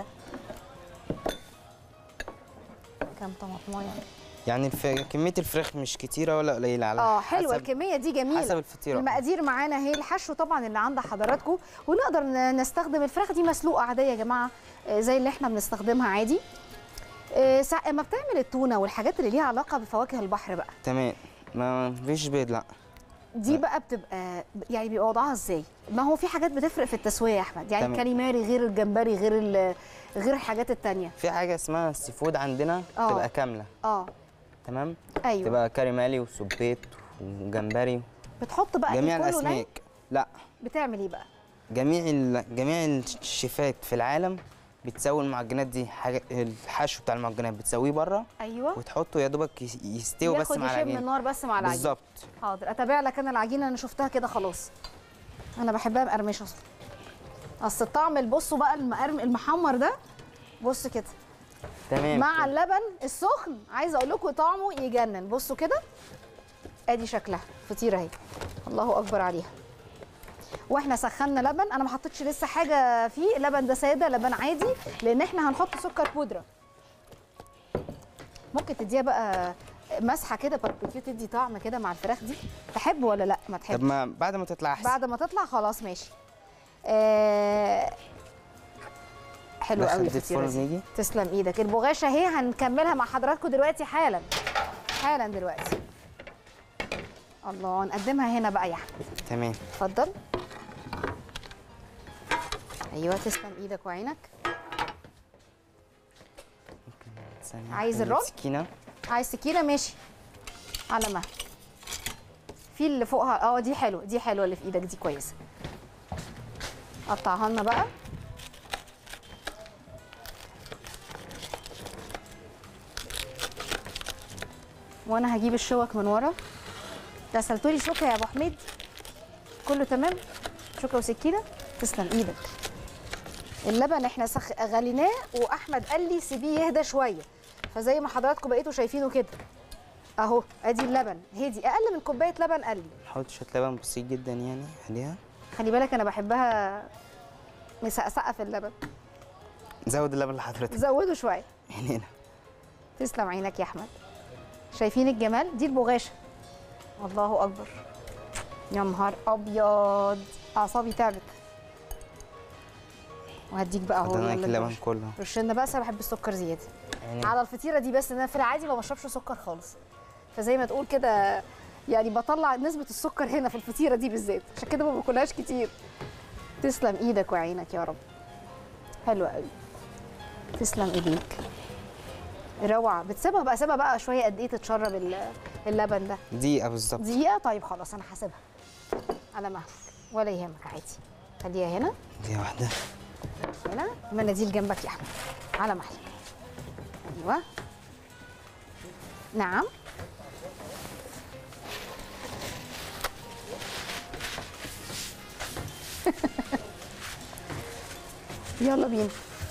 كام طماطمايه يعني الف... كميه الفراخ مش كتيره ولا قليله على اه حلوه حسب الكميه دي جميله حسب الفطيره المقادير معانا هي الحشو طبعا اللي عند حضراتكم ونقدر ن- نستخدم الفراخ دي مسلوقه عاديه يا جماعه آه، زي اللي احنا بنستخدمها عادي آه، سا- ما بتعمل التونه والحاجات اللي ليها علاقه بفواكه البحر بقى تمام ما فيش بيض لا دي بقى بتبقى يعني بيبقى وضعها ازاي ما هو في حاجات بتفرق في التسويه يا احمد يعني تمام. الكاليماري غير الجمبري غير ال- غير الحاجات التانية في حاجه اسمها السي فود عندنا آه. تبقى كامله اه تمام ايوه تبقى كاريمالي وسبيت وجمبري بتحط بقى جميع إيه كله ني؟ الاسماك لا بتعمل ايه بقى جميع ال... جميع الشيفات في العالم بتسوي المعجنات دي حاجه الحشو بتاع المعجنات بتسويه بره ايوه وتحطه يا دوبك يس- يستوي بس ياخد مع يشم العجينه النار بس مع العجينه بالظبط حاضر اتابع لك انا العجينه انا شفتها كده خلاص انا بحبها مقرمشه اصلا اصل الطعم اللي بصوا بقى المقرم المحمر ده بص كده تمام مع اللبن السخن عايزه اقول لكم طعمه يجنن بصوا كده ادي شكلها فطيره اهي الله اكبر عليها واحنا سخنا لبن انا ما حطيتش لسه حاجه فيه اللبن ده ساده لبن عادي لان احنا هنحط سكر بودره ممكن تديها بقى مسحه كده باربيكيو تدي طعم كده مع الفراخ دي تحب ولا لا ما تحب طب ما بعد ما تطلع احسن بعد ما تطلع خلاص ماشي آه حلو دخل قوي دي الفطيره الفرن دي يجي تسلم ايدك البغاشه اهي هنكملها مع حضراتكم دلوقتي حالا حالا دلوقتي الله نقدمها هنا بقى يا احمد تمام اتفضل ايوه تسلم ايدك وعينك ثانية عايز واحدة، الرول؟ سكينه عايز سكينه ماشي على مهل في اللي فوقها اه دي حلوه دي حلوه اللي في ايدك دي كويسه قطعها لنا بقى وانا هجيب الشوك من ورا غسلتولي شوكه يا ابو حميد كله تمام شوكه وسكينه تسلم ايدك اللبن احنا سخ... غليناه واحمد قال لي سيبيه يهدى شويه فزي ما حضراتكم بقيتوا شايفينه كده اهو ادي اللبن هدي اقل من كوبايه لبن قل لي حط شويه لبن بسيط جدا يعني عليها خلي بالك انا بحبها مسقسقه في اللبن زود اللبن لحضرتك زوده شويه يعني هنا تسلم عينك يا احمد شايفين الجمال دي البغاشه الله اكبر يا نهار ابيض اعصابي تعبت وهديك بقى اهو حطينا لك يلا اللبن البغاشة. كله رش لنا بقى أصل انا بحب السكر زياده يعني على الفطيره دي بس إن انا في العادي ما بشربش سكر خالص فزي ما تقول كده يعني بطلع نسبه السكر هنا في الفطيره دي بالذات عشان كده ما باكلهاش كتير تسلم ايدك وعينك يا رب حلوه قوي تسلم ايديك روعه بتسيبها بقى سيبها بقى شويه قد ايه تتشرب ال- اللبن ده دقيقه بالظبط دقيقه طيب خلاص انا هسيبها على مهلك ولا يهمك عادي خليها هنا دقيقه واحده هنا المناديل جنبك يا احمد على مهلك ايوه نعم يلا بينا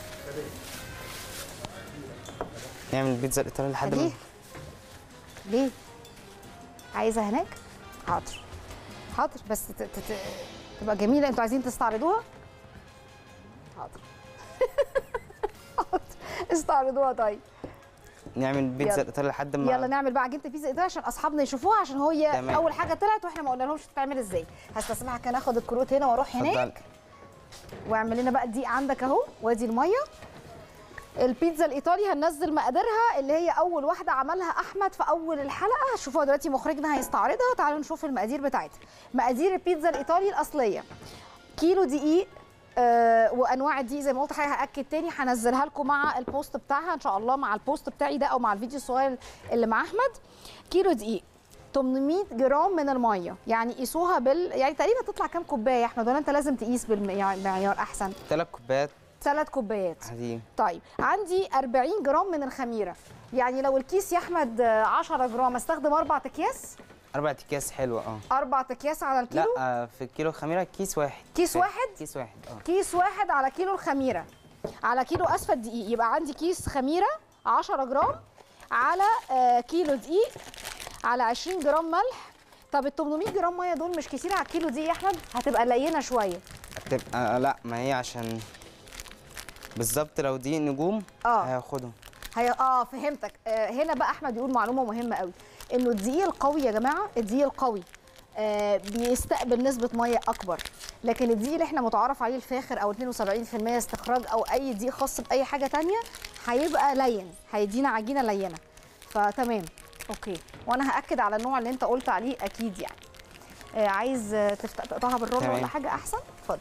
نعمل البيتزا الايطالي لحد ليه ما ليه عايزه هناك حاضر حاضر بس ت- ت- ت- تبقى جميله انتوا عايزين تستعرضوها حاضر حاضر استعرضوها طيب نعمل البيتزا يلا. الايطالي لحد ما يلا نعمل بقى عجينه البيتزا ايطالي عشان اصحابنا يشوفوها عشان هي تمام. اول حاجه طلعت واحنا ما قلنا لهمش تتعمل ازاي هستسمحك انا اخد الكروت هنا واروح هناك اتفضل واعمل لنا بقى الدقيق عندك اهو وادي الميه البيتزا الايطالي هننزل مقاديرها اللي هي اول واحده عملها احمد في اول الحلقه شوفوها دلوقتي مخرجنا هيستعرضها تعالوا نشوف المقادير بتاعتها مقادير البيتزا الايطالي الاصليه كيلو دقيق آه وانواع الدقيق زي ما قلت حاجه هاكد تاني هنزلها لكم مع البوست بتاعها ان شاء الله مع البوست بتاعي ده او مع الفيديو الصغير اللي مع احمد كيلو دقيق 800 جرام من الميه يعني قيسوها بال يعني تقريبا تطلع كام كوبايه يا احمد ولا انت لازم تقيس بالمعيار احسن ثلاث كوبايات ثلاث كوبايات عادي طيب عندي 40 جرام من الخميره يعني لو الكيس يا احمد آه، 10 جرام استخدم اربع اكياس اربع اكياس حلوه اه اربع اكياس على لا الكيلو آه، في الكيلو خميره كيس واحد كيس كفاية. واحد؟ كيس واحد اه كيس واحد على كيلو الخميره على كيلو اسفل دقيق يبقى عندي كيس خميره 10 جرام على آه، كيلو دقيق على 20 جرام ملح طب ال 800 جرام ميه دول مش كتير على الكيلو دي يا احمد هتبقى لينه شويه تبقى لا ما هي عشان بالظبط لو دي نجوم اه هياخدهم هي اه فهمتك آه هنا بقى احمد يقول معلومه مهمه قوي انه الدقيق القوي يا جماعه الدقيق القوي آه بيستقبل نسبه ميه اكبر لكن الدقيق اللي احنا متعارف عليه الفاخر او 72% استخراج او اي دقيق خاص باي حاجه تانية هيبقى لين هيدينا عجينه لينه فتمام اوكي وانا هاكد على النوع اللي انت قلت عليه اكيد يعني آه عايز آه، تفت- تقطعها بالرول تمام. ولا حاجه احسن اتفضل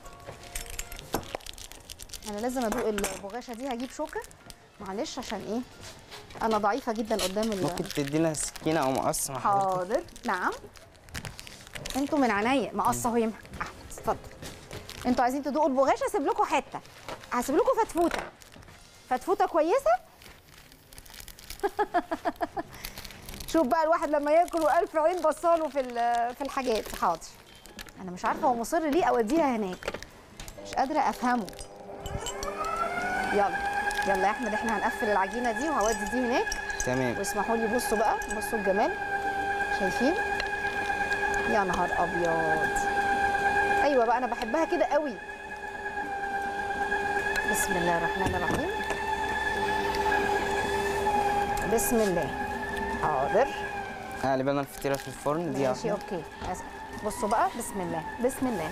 انا لازم ادوق البغاشه دي هجيب شوكه معلش عشان ايه انا ضعيفه جدا قدام ال ممكن تدينا سكينه او مقص مع حضرتك حاضر نعم انتوا من عينيا مقصه اهو يمحى احمد اتفضل انتوا عايزين تدوقوا البغاشه اسيب لكم حته هسيب لكم فتفوته فتفوته كويسه شوف بقى الواحد لما ياكل والف عين بصاله في ال- في الحاجات حاضر انا مش عارفه هو مصر ليه اوديها هناك مش قادره افهمه يلا يلا يا احمد احنا هنقفل العجينه دي وهودي دي هناك تمام واسمحوا لي بصوا بقى بصوا الجمال شايفين يا نهار ابيض ايوه بقى انا بحبها كده قوي بسم الله الرحمن الرحيم بسم الله حاضر اقلب انا الفطيره في الفرن دي ماشي واحدة. اوكي بس- بصوا بقى بسم الله بسم الله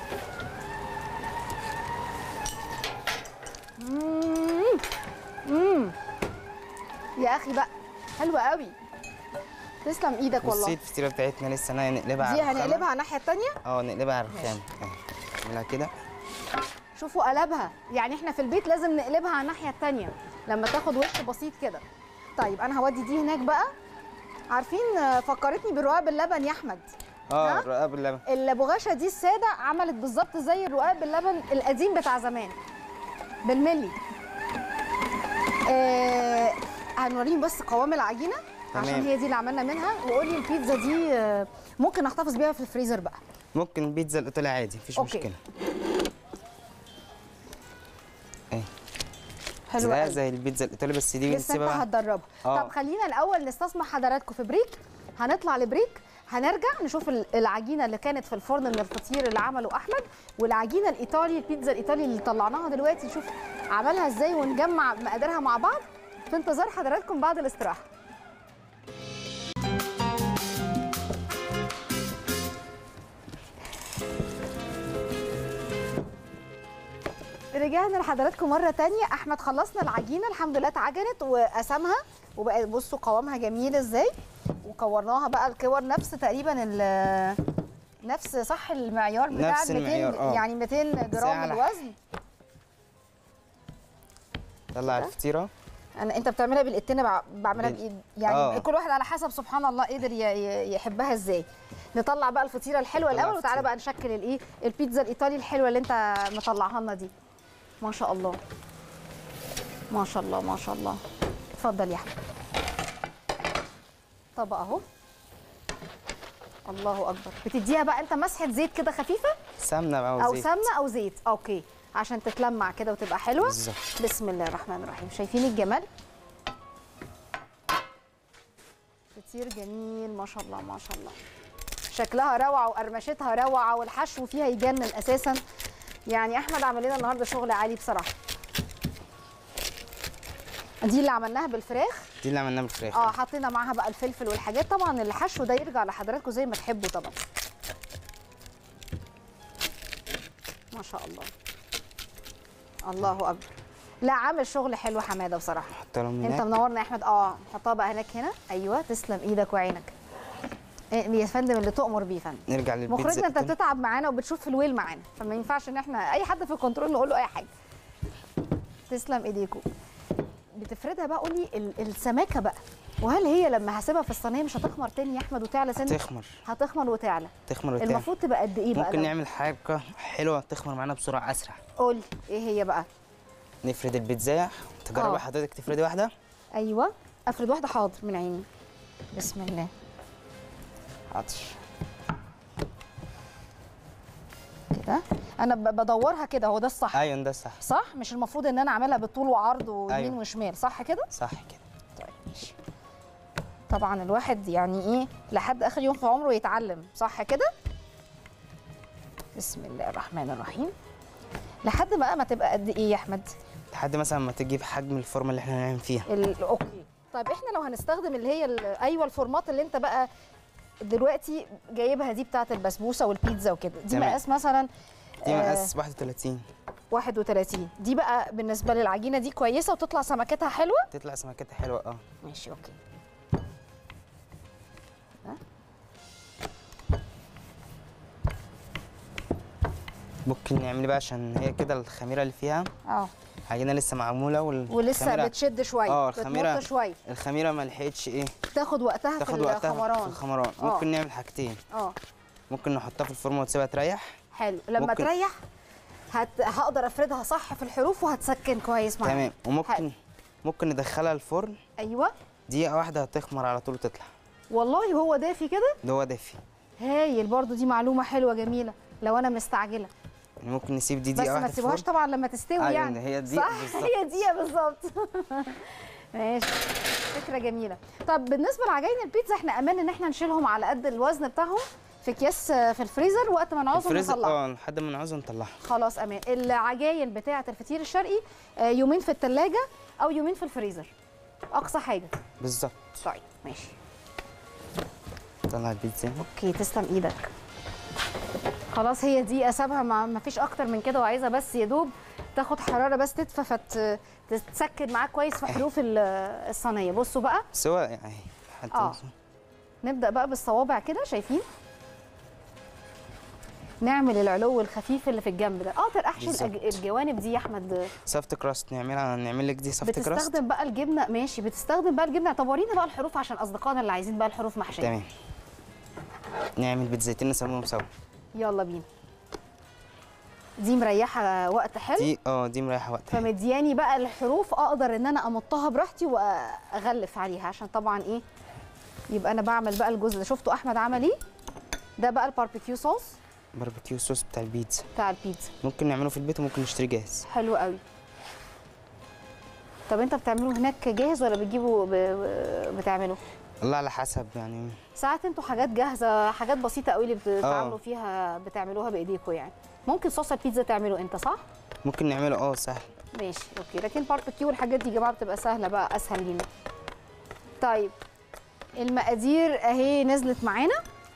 مم. مم. يا اخي بقى حلوه قوي تسلم ايدك بصي والله الفطيره بتاعتنا لسه انا نقلبها دي على الرخامة. هنقلبها على الناحيه الثانيه اه نقلبها على الرخام نعملها كده شوفوا قلبها يعني احنا في البيت لازم نقلبها على الناحيه الثانيه لما تاخد وش بسيط كده طيب انا هودي دي هناك بقى عارفين آه، فكرتني بالرقاق باللبن يا احمد اه ها؟ الرقاق باللبن البغاشه دي الساده عملت بالظبط زي الرقاق باللبن القديم بتاع زمان بالملي آه هنوريهم بس قوام العجينه عشان تمام. هي دي اللي عملنا منها وقولي البيتزا دي آه، ممكن نحتفظ بيها في الفريزر بقى ممكن بيتزا الايطالي عادي مفيش أوكي. مشكله ايه حلو زيها قوي زي البيتزا الايطالي بس دي لسه بنسيبها انت بقى هتدربها آه. طب خلينا الاول نستسمح حضراتكم في بريك هنطلع لبريك هنرجع نشوف ال- العجينه اللي كانت في الفرن من الفطير اللي عمله احمد والعجينه الايطالي البيتزا الايطالي اللي طلعناها دلوقتي نشوف عملها ازاي ونجمع مقاديرها مع بعض في انتظار حضراتكم بعد الاستراحه رجعنا لحضراتكم مرة تانية أحمد خلصنا العجينة الحمد لله اتعجنت وقسمها وبقى بصوا قوامها جميل ازاي وكورناها بقى الكور نفس تقريبا ال نفس صح المعيار بتاع نفس ال 200 المعيار، آه. يعني 200 جرام على الوزن طلع الفطيره انا انت بتعملها بالايدين بع- بعملها بال- بايد يعني آه. كل واحد على حسب سبحان الله قدر ي- ي- يحبها ازاي نطلع بقى الفطيره الحلوه نطلع الاول وتعالى الفطيرة. بقى نشكل الايه البيتزا الايطالي الحلوه اللي انت مطلعها لنا دي ما شاء الله ما شاء الله ما شاء الله اتفضل يا احمد طبق اهو الله اكبر بتديها بقى انت مسحه زيت كده خفيفه سمنه بقى او وزيت سمنه او زيت اوكي عشان تتلمع كده وتبقى حلوه بالظبط بسم الله الرحمن الرحيم شايفين الجمال كتير جميل ما شاء الله ما شاء الله شكلها روعه وقرمشتها روعه والحشو فيها يجنن اساسا يعني احمد عمل لنا النهارده شغل عالي بصراحه دي اللي عملناها بالفراخ دي اللي عملناها بالفراخ اه حطينا معاها بقى الفلفل والحاجات طبعا الحشو ده يرجع لحضراتكم زي ما تحبوا طبعا ما شاء الله الله اكبر لا عامل شغل حلو حماده بصراحه حط لهم انت هناك منورنا يا احمد اه نحطها بقى هناك هنا ايوه تسلم ايدك وعينك إيه يا فندم اللي تؤمر بيه يا فندم نرجع للبيتزا مخرجنا انت الإيطالي. بتتعب معانا وبتشوف في الويل معانا فما ينفعش ان احنا اي حد في الكنترول نقول له اي حاجه تسلم ايديكم بتفردها بقى قولي ال- السماكه بقى وهل هي لما هسيبها في الصينيه مش هتخمر تاني يا احمد وتعلى سنه تخمر هتخمر وتعلى تخمر وتعمل المفروض تبقى قد ايه بقى ممكن ده؟ نعمل حاجه حلوه تخمر معانا بسرعه اسرع قولي ايه هي بقى نفرد البيتزايه تجربي آه. حضرتك تفردي واحده ايوه افرد واحده حاضر من عيني بسم الله حاضر كده انا ب- بدورها كده هو ده الصح ايوه ده صح صح مش المفروض ان انا اعملها بالطول وعرض ويمين أيوة. وشمال صح كده صح كده طيب ماشي طبعا الواحد يعني ايه لحد اخر يوم في عمره يتعلم صح كده بسم الله الرحمن الرحيم لحد بقى ما تبقى قد ايه يا احمد لحد مثلا ما تجيب حجم الفورمه اللي احنا هنعمل فيها ال- اوكي طيب احنا لو هنستخدم اللي هي ال- ايوه الفورمات اللي انت بقى دلوقتي جايبها دي بتاعه البسبوسه والبيتزا وكده دي تمام. مقاس مثلا دي آه، مقاس 31 31 دي بقى بالنسبه للعجينه دي كويسه وتطلع سمكتها حلوه تطلع سمكتها حلوه اه ماشي اوكي ممكن نعمل بقى عشان هي كده الخميره اللي فيها اه عجينه لسه معموله وال- ولسه الخميرة- بتشد شويه اه بتمط الخميره شويه الخميره ما لحقتش ايه تاخد وقتها تاخد في وقتها في الخمران الخمران آه. ممكن نعمل حاجتين اه ممكن نحطها في الفورمه وتسيبها تريح حلو لما ممكن. تريح هت... هقدر افردها صح في الحروف وهتسكن كويس معايا تمام حلو. وممكن ممكن ندخلها الفرن ايوه دقيقه واحده هتخمر على طول وتطلع والله هو دافي كده ده هو دافي هايل برضو دي معلومه حلوه جميله لو انا مستعجله يعني ممكن نسيب دي بس دقيقه ما واحده في تسيبوهاش الفرن طبعا لما تستوي أيوة، يعني هي دقيقة صح بالظبط. هي دقيقه بالظبط ماشي فكره جميله طب بالنسبه لعجائن البيتزا احنا امان ان احنا نشيلهم على قد الوزن بتاعهم في اكياس آه، في الفريزر وقت ما نعوزهم الفريزر نطلعها اه لحد ما نعوزها نطلعها خلاص امان العجاين بتاعه الفطير الشرقي آه، يومين في الثلاجه او يومين في الفريزر اقصى حاجه بالظبط طيب ماشي طلع البيتزا اوكي تسلم ايدك خلاص هي دي اسابها ما ما فيش اكتر من كده وعايزه بس يا دوب تاخد حراره بس تدفى فت تتسكر معاك كويس في حروف ال- الصينيه بصوا بقى سواء يعني حتى آه. نبدا بقى بالصوابع كده شايفين نعمل العلو الخفيف اللي في الجنب ده اه ترقحش بالظبط. الأج- الجوانب دي يا احمد سافت كراست نعملها نعمل لك دي سافت كراست بتستخدم بقى الجبنه ماشي بتستخدم بقى الجبنه طب ورينا بقى الحروف عشان اصدقائنا اللي عايزين بقى الحروف محشيه تمام نعمل بيتزايتين نسويهم سوا يلا بينا دي مريحه وقت حلو دي اه دي مريحه وقت فمدياني بقى الحروف اقدر ان انا امطها براحتي واغلف عليها عشان طبعا ايه يبقى انا بعمل بقى الجزء ده شفتوا احمد عمل ايه ده بقى الباربيكيو صوص باربيكيو صوص بتاع البيتزا بتاع البيتزا ممكن نعمله في البيت وممكن نشتري جاهز حلو قوي طب انت بتعمله هناك جاهز ولا بتجيبه ب... ب- بتعمله والله على حسب يعني ساعات انتوا حاجات جاهزه حاجات بسيطه قوي اللي بتتعاملوا آه. فيها بتعملوها بايديكم يعني ممكن صوص البيتزا تعمله انت صح ممكن نعمله اه سهل ماشي اوكي لكن الباربيكيو والحاجات دي يا جماعه بتبقى سهله بقى اسهل لينا طيب المقادير اهي نزلت معانا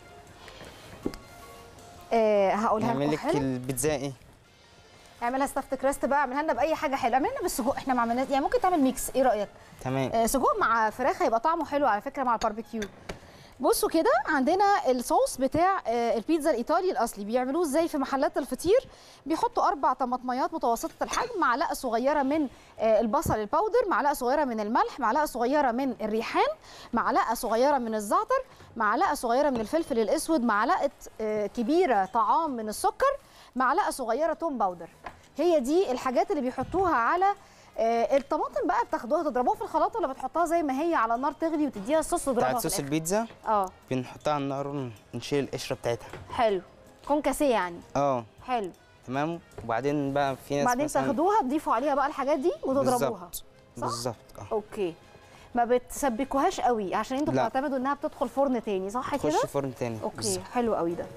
آه هقولها نعمل لكم لك حلو البيتزا ايه اعملها ستافت كراست بقى اعملها لنا باي حاجه حلوه اعملها لنا بالسجق احنا ما عملناش يعني ممكن تعمل ميكس ايه رايك تمام آه سجق مع فراخ هيبقى طعمه حلو على فكره مع الباربيكيو بصوا كده عندنا الصوص بتاع آه، البيتزا الايطالي الاصلي بيعملوه ازاي في محلات الفطير بيحطوا اربع طماطميات متوسطه الحجم معلقه صغيره من آه، البصل الباودر معلقه صغيره من الملح معلقه صغيره من الريحان معلقه صغيره من الزعتر معلقه صغيره من الفلفل الاسود معلقه آه، كبيره طعام من السكر معلقه صغيره توم باودر هي دي الحاجات اللي بيحطوها على آه، الطماطم بقى بتاخدوها تضربوها في الخلاط ولا بتحطها زي ما هي على النار تغلي وتديها الصوص تضربها بتاعت في صوص الآخر؟ البيتزا اه بنحطها على النار ونشيل القشره بتاعتها حلو كونكاسيه يعني اه حلو تمام وبعدين بقى في ناس بعدين مثلا تاخدوها تضيفوا عليها بقى الحاجات دي وتضربوها بالظبط بالظبط اه اوكي ما بتسبكوهاش قوي عشان انتوا لا. بتعتمدوا انها بتدخل فرن تاني صح كده خش فرن تاني اوكي بالظبط. حلو قوي ده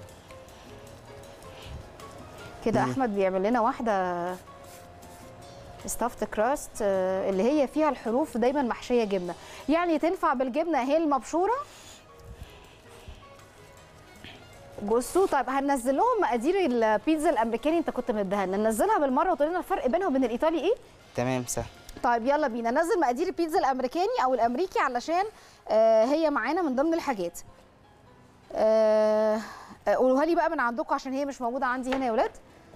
كده دي. احمد بيعمل لنا واحده ستافت كراست آه، اللي هي فيها الحروف دايما محشيه جبنه يعني تنفع بالجبنه اهي المبشوره بصوا طيب هننزل لهم مقادير البيتزا الامريكاني انت كنت مديها لنا ننزلها بالمره وتقول لنا الفرق بينها وبين الايطالي ايه تمام سهل طيب يلا بينا ننزل مقادير البيتزا الامريكاني او الامريكي علشان آه هي معانا من ضمن الحاجات آه آه، قولوها لي بقى من عندكم عشان هي مش موجوده عندي هنا يا ولاد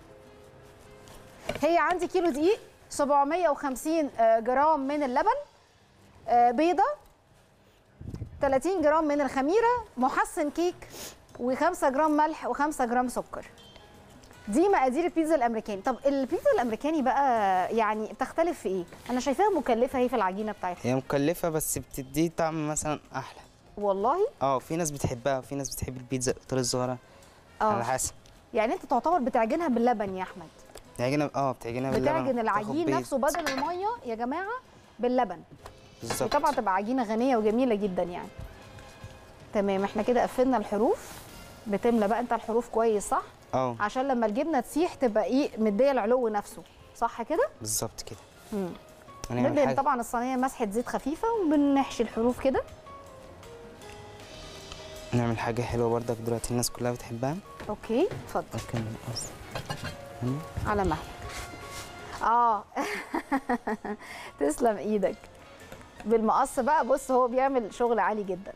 هي عندي كيلو دقيق 750 آه، جرام من اللبن آه، بيضه 30 جرام من الخميره محسن كيك و5 جرام ملح و5 جرام سكر دي مقادير البيتزا الامريكاني طب البيتزا الامريكاني بقى يعني بتختلف في ايه انا شايفاها مكلفه هي في العجينه بتاعتها هي مكلفه بس بتدي طعم مثلا احلى والله اه في ناس بتحبها وفي ناس بتحب البيتزا الايطالي الصغيره على اه حسب يعني انت تعتبر بتعجنها باللبن يا احمد بتعجنها اه بتعجنها باللبن بتعجن تاخد العجين بيض. نفسه بدل الميه يا جماعه باللبن بالظبط وطبعا تبقى عجينه غنيه وجميله جدا يعني تمام احنا كده قفلنا الحروف بتملى بقى انت الحروف كويس صح اه عشان لما الجبنه تسيح تبقى ايه مديه العلو نفسه صح كده بالظبط كده مم. هنعمل ندهن حاجه طبعا الصينيه مسحه زيت خفيفه وبنحشي الحروف كده نعمل حاجه حلوه برضك دلوقتي الناس كلها بتحبها اوكي اتفضل ممكن نقص على مهلك اه تسلم ايدك بالمقص بقى بص هو بيعمل شغل عالي جدا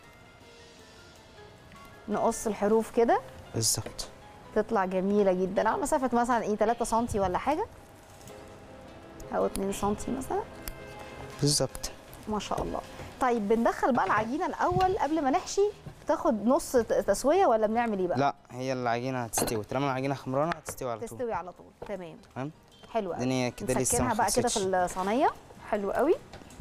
نقص الحروف كده بالظبط تطلع جميله جدا على مسافه مثلا ايه 3 سم ولا حاجه او 2 سم مثلا بالظبط ما شاء الله طيب بندخل بقى العجينه الاول قبل ما نحشي بتاخد نص ت- تسويه ولا بنعمل ايه بقى لا هي العجينه هتستوي طالما العجينه خمرانه هتستوي على طول تستوي على طول تمام تمام حلو قوي الدنيا كده لسه نسكنها ما بقى كده خلصتش. في الصينيه حلو قوي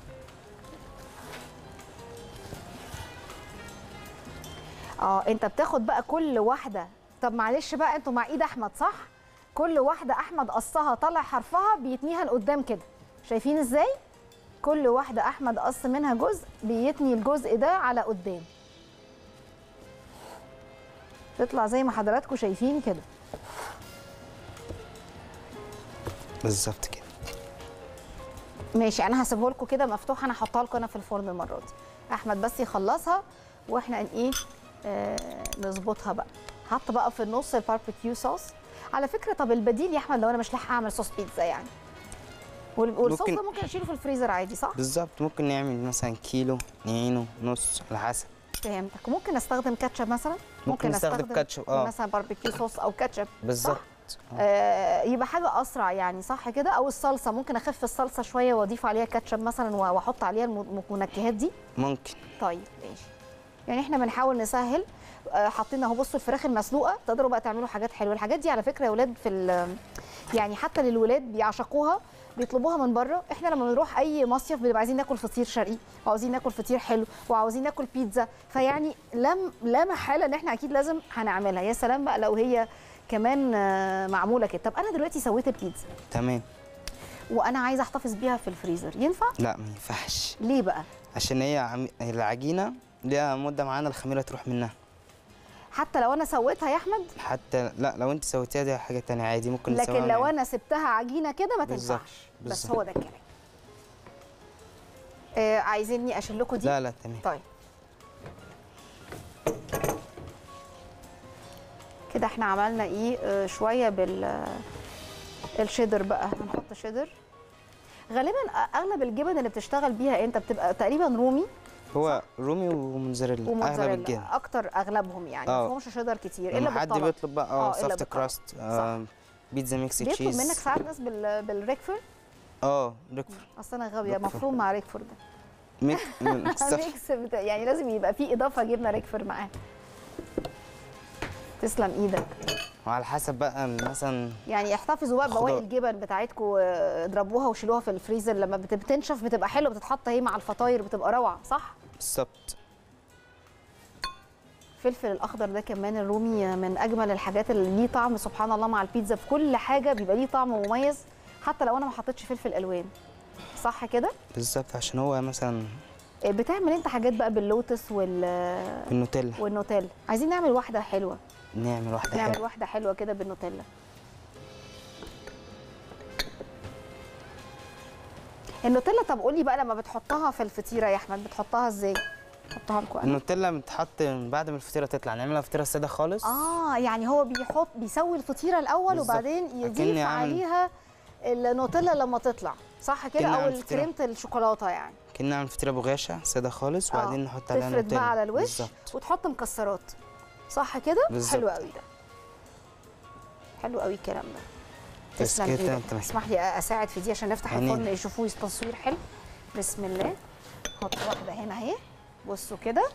اه انت بتاخد بقى كل واحده طب معلش بقى انتوا مع ايد احمد صح كل واحده احمد قصها طلع حرفها بيتنيها لقدام كده شايفين ازاي كل واحده احمد قص منها جزء بيتني الجزء ده على قدام تطلع زي ما حضراتكم شايفين كده بالظبط كده ماشي انا هسيبه لكم كده مفتوح انا هحطها لكم انا في الفرن المره دي احمد بس يخلصها واحنا ان ايه آه نظبطها بقى حط بقى في النص الباربيكيو صوص على فكره طب البديل يا احمد لو انا مش لاحقه اعمل صوص بيتزا يعني وال- والصوص ممكن- ده ممكن اشيله في الفريزر عادي صح بالظبط ممكن نعمل مثلا كيلو اتنين ونص على حسب فهمتك ممكن استخدم كاتشب مثلا ممكن نستخدم كاتشب، آه. مثلا باربيكيو صوص او كاتشب بالظبط آه. آه يبقى حاجه اسرع يعني صح كده او الصلصه ممكن اخف الصلصه شويه واضيف عليها كاتشب مثلا واحط عليها الم- المنكهات دي ممكن طيب ماشي يعني احنا بنحاول نسهل آه، حاطين اهو بصوا الفراخ المسلوقه تقدروا بقى تعملوا حاجات حلوه الحاجات دي على فكره يا ولاد في ال- يعني حتى للولاد بيعشقوها بيطلبوها من بره احنا لما بنروح اي مصيف بنبقى عايزين ناكل فطير شرقي وعاوزين ناكل فطير حلو وعاوزين ناكل بيتزا فيعني لم لا محاله ان احنا اكيد لازم هنعملها يا سلام بقى لو هي كمان آه، معموله كده طب انا دلوقتي سويت البيتزا تمام وانا عايزه احتفظ بيها في الفريزر ينفع لا ما ينفعش ليه بقى عشان هي عم... العجينه ليها مده معانا الخميره تروح منها حتى لو انا سويتها يا احمد حتى لا لو انت سويتيها دي حاجه تانية عادي ممكن لكن نسويها لو من- انا سبتها عجينه كده ما بالظبط، تنفعش بس بالظبط. هو ده الكلام آه عايزيني اشيل لكم دي لا لا تمام طيب كده احنا عملنا ايه آه شويه بال آه، الشيدر بقى هنحط شيدر غالبا اغلب الجبن اللي بتشتغل بيها انت بتبقى تقريبا رومي هو رومي وموزاريلا اغلب وموتزاريلا الجبن اكتر اغلبهم يعني آه. ما فيهمش شيدر كتير الا لما حد بالطلب بيطلب بقى آه، اه إلا سافت بالطلب. كراست آه بيتزا ميكس بيطلب تشيز منك ساعات ناس بال... بالريكفورد اه ريكفورد اصل انا غاويه ريكفورد. مفروم مع ريكفورد ده ميك من سافت ميكس بتا... يعني لازم يبقى فيه اضافه جبنه ريكفورد معاه تسلم ايدك وعلى حسب بقى مثلا يعني احتفظوا بقى ببواقي خضار. الجبن بتاعتكم اضربوها وشيلوها في الفريزر لما بت- بتنشف بتبقى حلوه بتتحط اهي مع الفطاير بتبقى روعه صح بالظبط الفلفل الاخضر ده كمان الرومي من اجمل الحاجات اللي ليه طعم سبحان الله مع البيتزا في كل حاجه بيبقى ليه طعم مميز حتى لو انا ما حطيتش فلفل الوان صح كده بالظبط عشان هو مثلا إيه، بتعمل انت حاجات بقى باللوتس وال النوتيلا والنوتيلا عايزين نعمل واحده حلوه نعمل واحده نعمل حلوه واحده حلوه كده بالنوتيلا النوتيلا طب قولي بقى لما بتحطها في الفطيره يا احمد بتحطها ازاي احطها لكم انا النوتيلا بتتحط بعد ما الفطيره تطلع نعملها فطيره ساده خالص اه يعني هو بيحط بيسوي الفطيره الاول بالظبط. وبعدين يضيف أكني عامل- عليها النوتيلا لما تطلع صح كده أكني او عامل فطيرة. كريمه الشوكولاته يعني كنا نعمل فطيره بغاشه ساده خالص آه. وبعدين نحط عليها تفرد نوتيلا بقى على الوش بالظبط وتحط مكسرات صح كده بالظبط. حلو قوي ده حلو قوي الكلام ده بس تسلم كده ايدك تمام تمام. اسمح لي اساعد في دي عشان نفتح عينينا. الفرن يشوفوه تصوير حلو بسم الله نحط واحده هنا اهي بصوا كده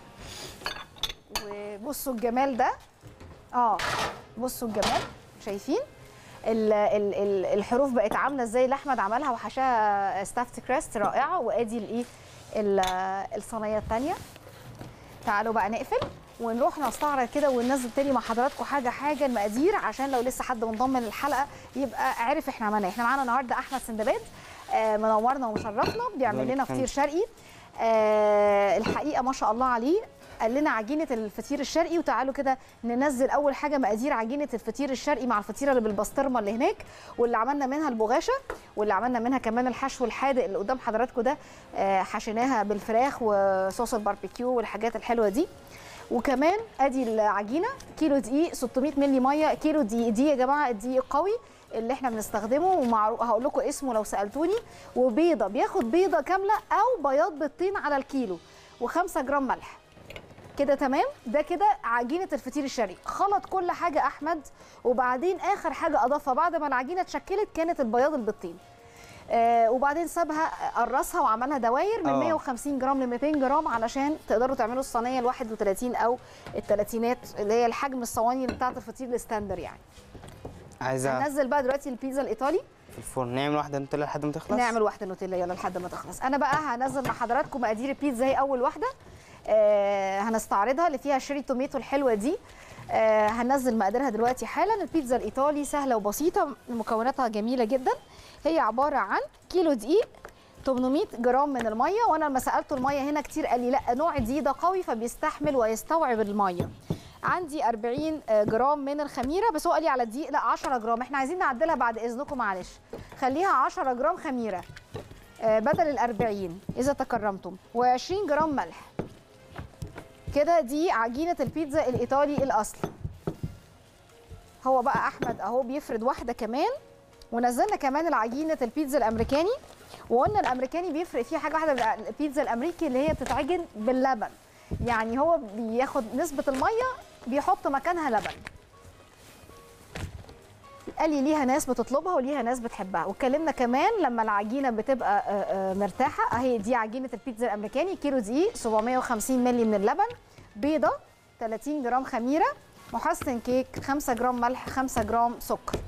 وبصوا الجمال ده اه بصوا الجمال شايفين ال ال ال الحروف بقت عامله ازاي اللي احمد عملها وحشاها ستافت كراست رائعه وادي الايه ال- الصينيه الثانيه تعالوا بقى نقفل ونروح نستعرض كده وننزل تاني مع حضراتكم حاجه حاجه المقادير عشان لو لسه حد منضم للحلقه يبقى عارف احنا عملنا إيه. احنا معانا النهارده احمد سندباد آه منورنا ومشرفنا بيعمل لنا فطير شرقي آه الحقيقه ما شاء الله عليه قال لنا عجينه الفطير الشرقي وتعالوا كده ننزل اول حاجه مقادير عجينه الفطير الشرقي مع الفطيره اللي بالبسطرمه اللي هناك واللي عملنا منها البغاشه واللي عملنا منها كمان الحشو الحادق اللي قدام حضراتكم ده آه حشيناها بالفراخ وصوص الباربيكيو والحاجات الحلوه دي وكمان ادي العجينه كيلو دقيق 600 مللي ميه كيلو دقيق دي يا جماعه الدقيق قوي اللي احنا بنستخدمه ومعروف هقول لكم اسمه لو سالتوني وبيضه بياخد بيضه كامله او بياض بيضتين على الكيلو و5 جرام ملح كده تمام ده كده عجينه الفطير الشرقي خلط كل حاجه احمد وبعدين اخر حاجه اضافها بعد ما العجينه اتشكلت كانت البياض البيضتين آه وبعدين سابها قرصها وعملها دواير من آه. 150 جرام ل 200 جرام علشان تقدروا تعملوا الصينيه ال 31 او الثلاثينات اللي هي الحجم الصواني بتاعه الفطير الستاندر يعني عايزه هننزل بقى دلوقتي البيتزا الايطالي في الفرن نعمل واحده نوتيلا لحد ما تخلص نعمل واحده نوتيلا يلا لحد ما تخلص انا بقى هنزل مع حضراتكم مقادير البيتزا هي اول واحده آه هنستعرضها اللي فيها شيري توميتو الحلوه دي آه هننزل مقاديرها دلوقتي حالا البيتزا الايطالي سهله وبسيطه مكوناتها جميله جدا هي عباره عن كيلو دقيق 800 جرام من الميه وانا لما سالته الميه هنا كتير قال لي لا نوع الدقيق ده قوي فبيستحمل ويستوعب الميه عندي 40 جرام من الخميره بس هو قال لي على الدقيق لا 10 جرام احنا عايزين نعدلها بعد اذنكم معلش خليها 10 جرام خميره آه، بدل ال 40 اذا تكرمتم و20 جرام ملح كده دي عجينه البيتزا الايطالي الاصل هو بقى احمد اهو بيفرد واحده كمان ونزلنا كمان العجينه البيتزا الامريكاني وقلنا الامريكاني بيفرق فيه حاجه واحده بال- البيتزا الامريكي اللي هي بتتعجن باللبن يعني هو بياخد نسبه الميه بيحط مكانها لبن قال لي ليها ناس بتطلبها وليها ناس بتحبها واتكلمنا كمان لما العجينه بتبقى آه، آه، مرتاحه اهي دي عجينه البيتزا الامريكاني كيلو دقيق 750 مللي من اللبن بيضه 30 جرام خميره محسن كيك 5 جرام ملح 5 جرام سكر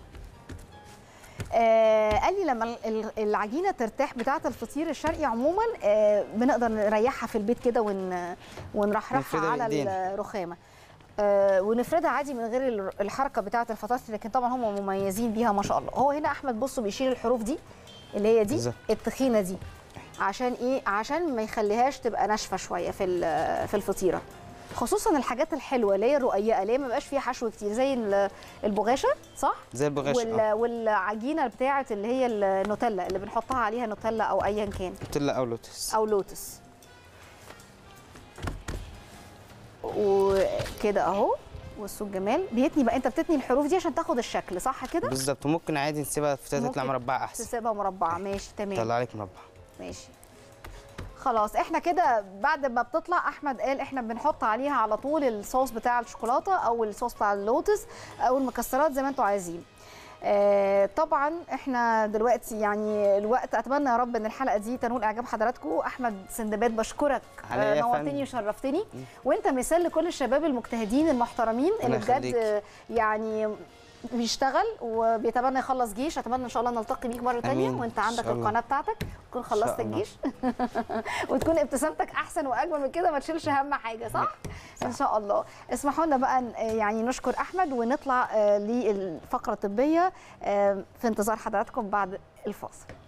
آه قال لي لما ال- ال- العجينه ترتاح بتاعه الفطير الشرقي عموما آه بنقدر نريحها في البيت كده ون ونرحرحها نفردها على بإيدينا. الرخامه آه ونفردها عادي من غير ال- الحركه بتاعه الفطاطس لكن طبعا هم مميزين بيها ما شاء الله هو هنا احمد بصوا بيشيل الحروف دي اللي هي دي بالظبط. التخينه دي عشان ايه عشان ما يخليهاش تبقى ناشفه شويه في ال- في الفطيره خصوصا الحاجات الحلوه اللي هي الرقيقه اللي هي ما بيبقاش فيها حشو كتير زي ال- البغاشه صح زي البغاش وال... اه والعجينه بتاعه اللي هي النوتيلا اللي بنحطها عليها نوتيلا او ايا كان نوتيلا او لوتس او لوتس وكده اهو والسوق جمال بيتني بقى انت بتتني الحروف دي عشان تاخد الشكل صح كده بالظبط وممكن عادي نسيبها في تطلع ممكن مربعه احسن تسيبها مربعه ماشي تمام طلع لك مربع ماشي خلاص احنا كده بعد ما بتطلع احمد قال احنا بنحط عليها على طول الصوص بتاع الشوكولاته او الصوص بتاع اللوتس او المكسرات زي ما انتوا عايزين آه طبعا احنا دلوقتي يعني الوقت اتمنى يا رب ان الحلقه دي تنول اعجاب حضراتكم احمد سندباد بشكرك على إيه يا نورتني فندم؟ وشرفتني وانت مثال لكل الشباب المجتهدين المحترمين اللي الله بجد يخليك. آه، يعني بيشتغل وبيتمنى يخلص جيش اتمنى ان شاء الله نلتقي بيك مره تانية آمين. وانت إن عندك شاء الله. القناه بتاعتك تكون خلصت الله. الجيش وتكون ابتسامتك احسن واجمل من كده ما تشيلش هم حاجه صح؟ ان شاء الله اسمحوا لنا بقى ن- يعني نشكر احمد ونطلع آه، للفقره الطبيه آه، في انتظار حضراتكم بعد الفاصل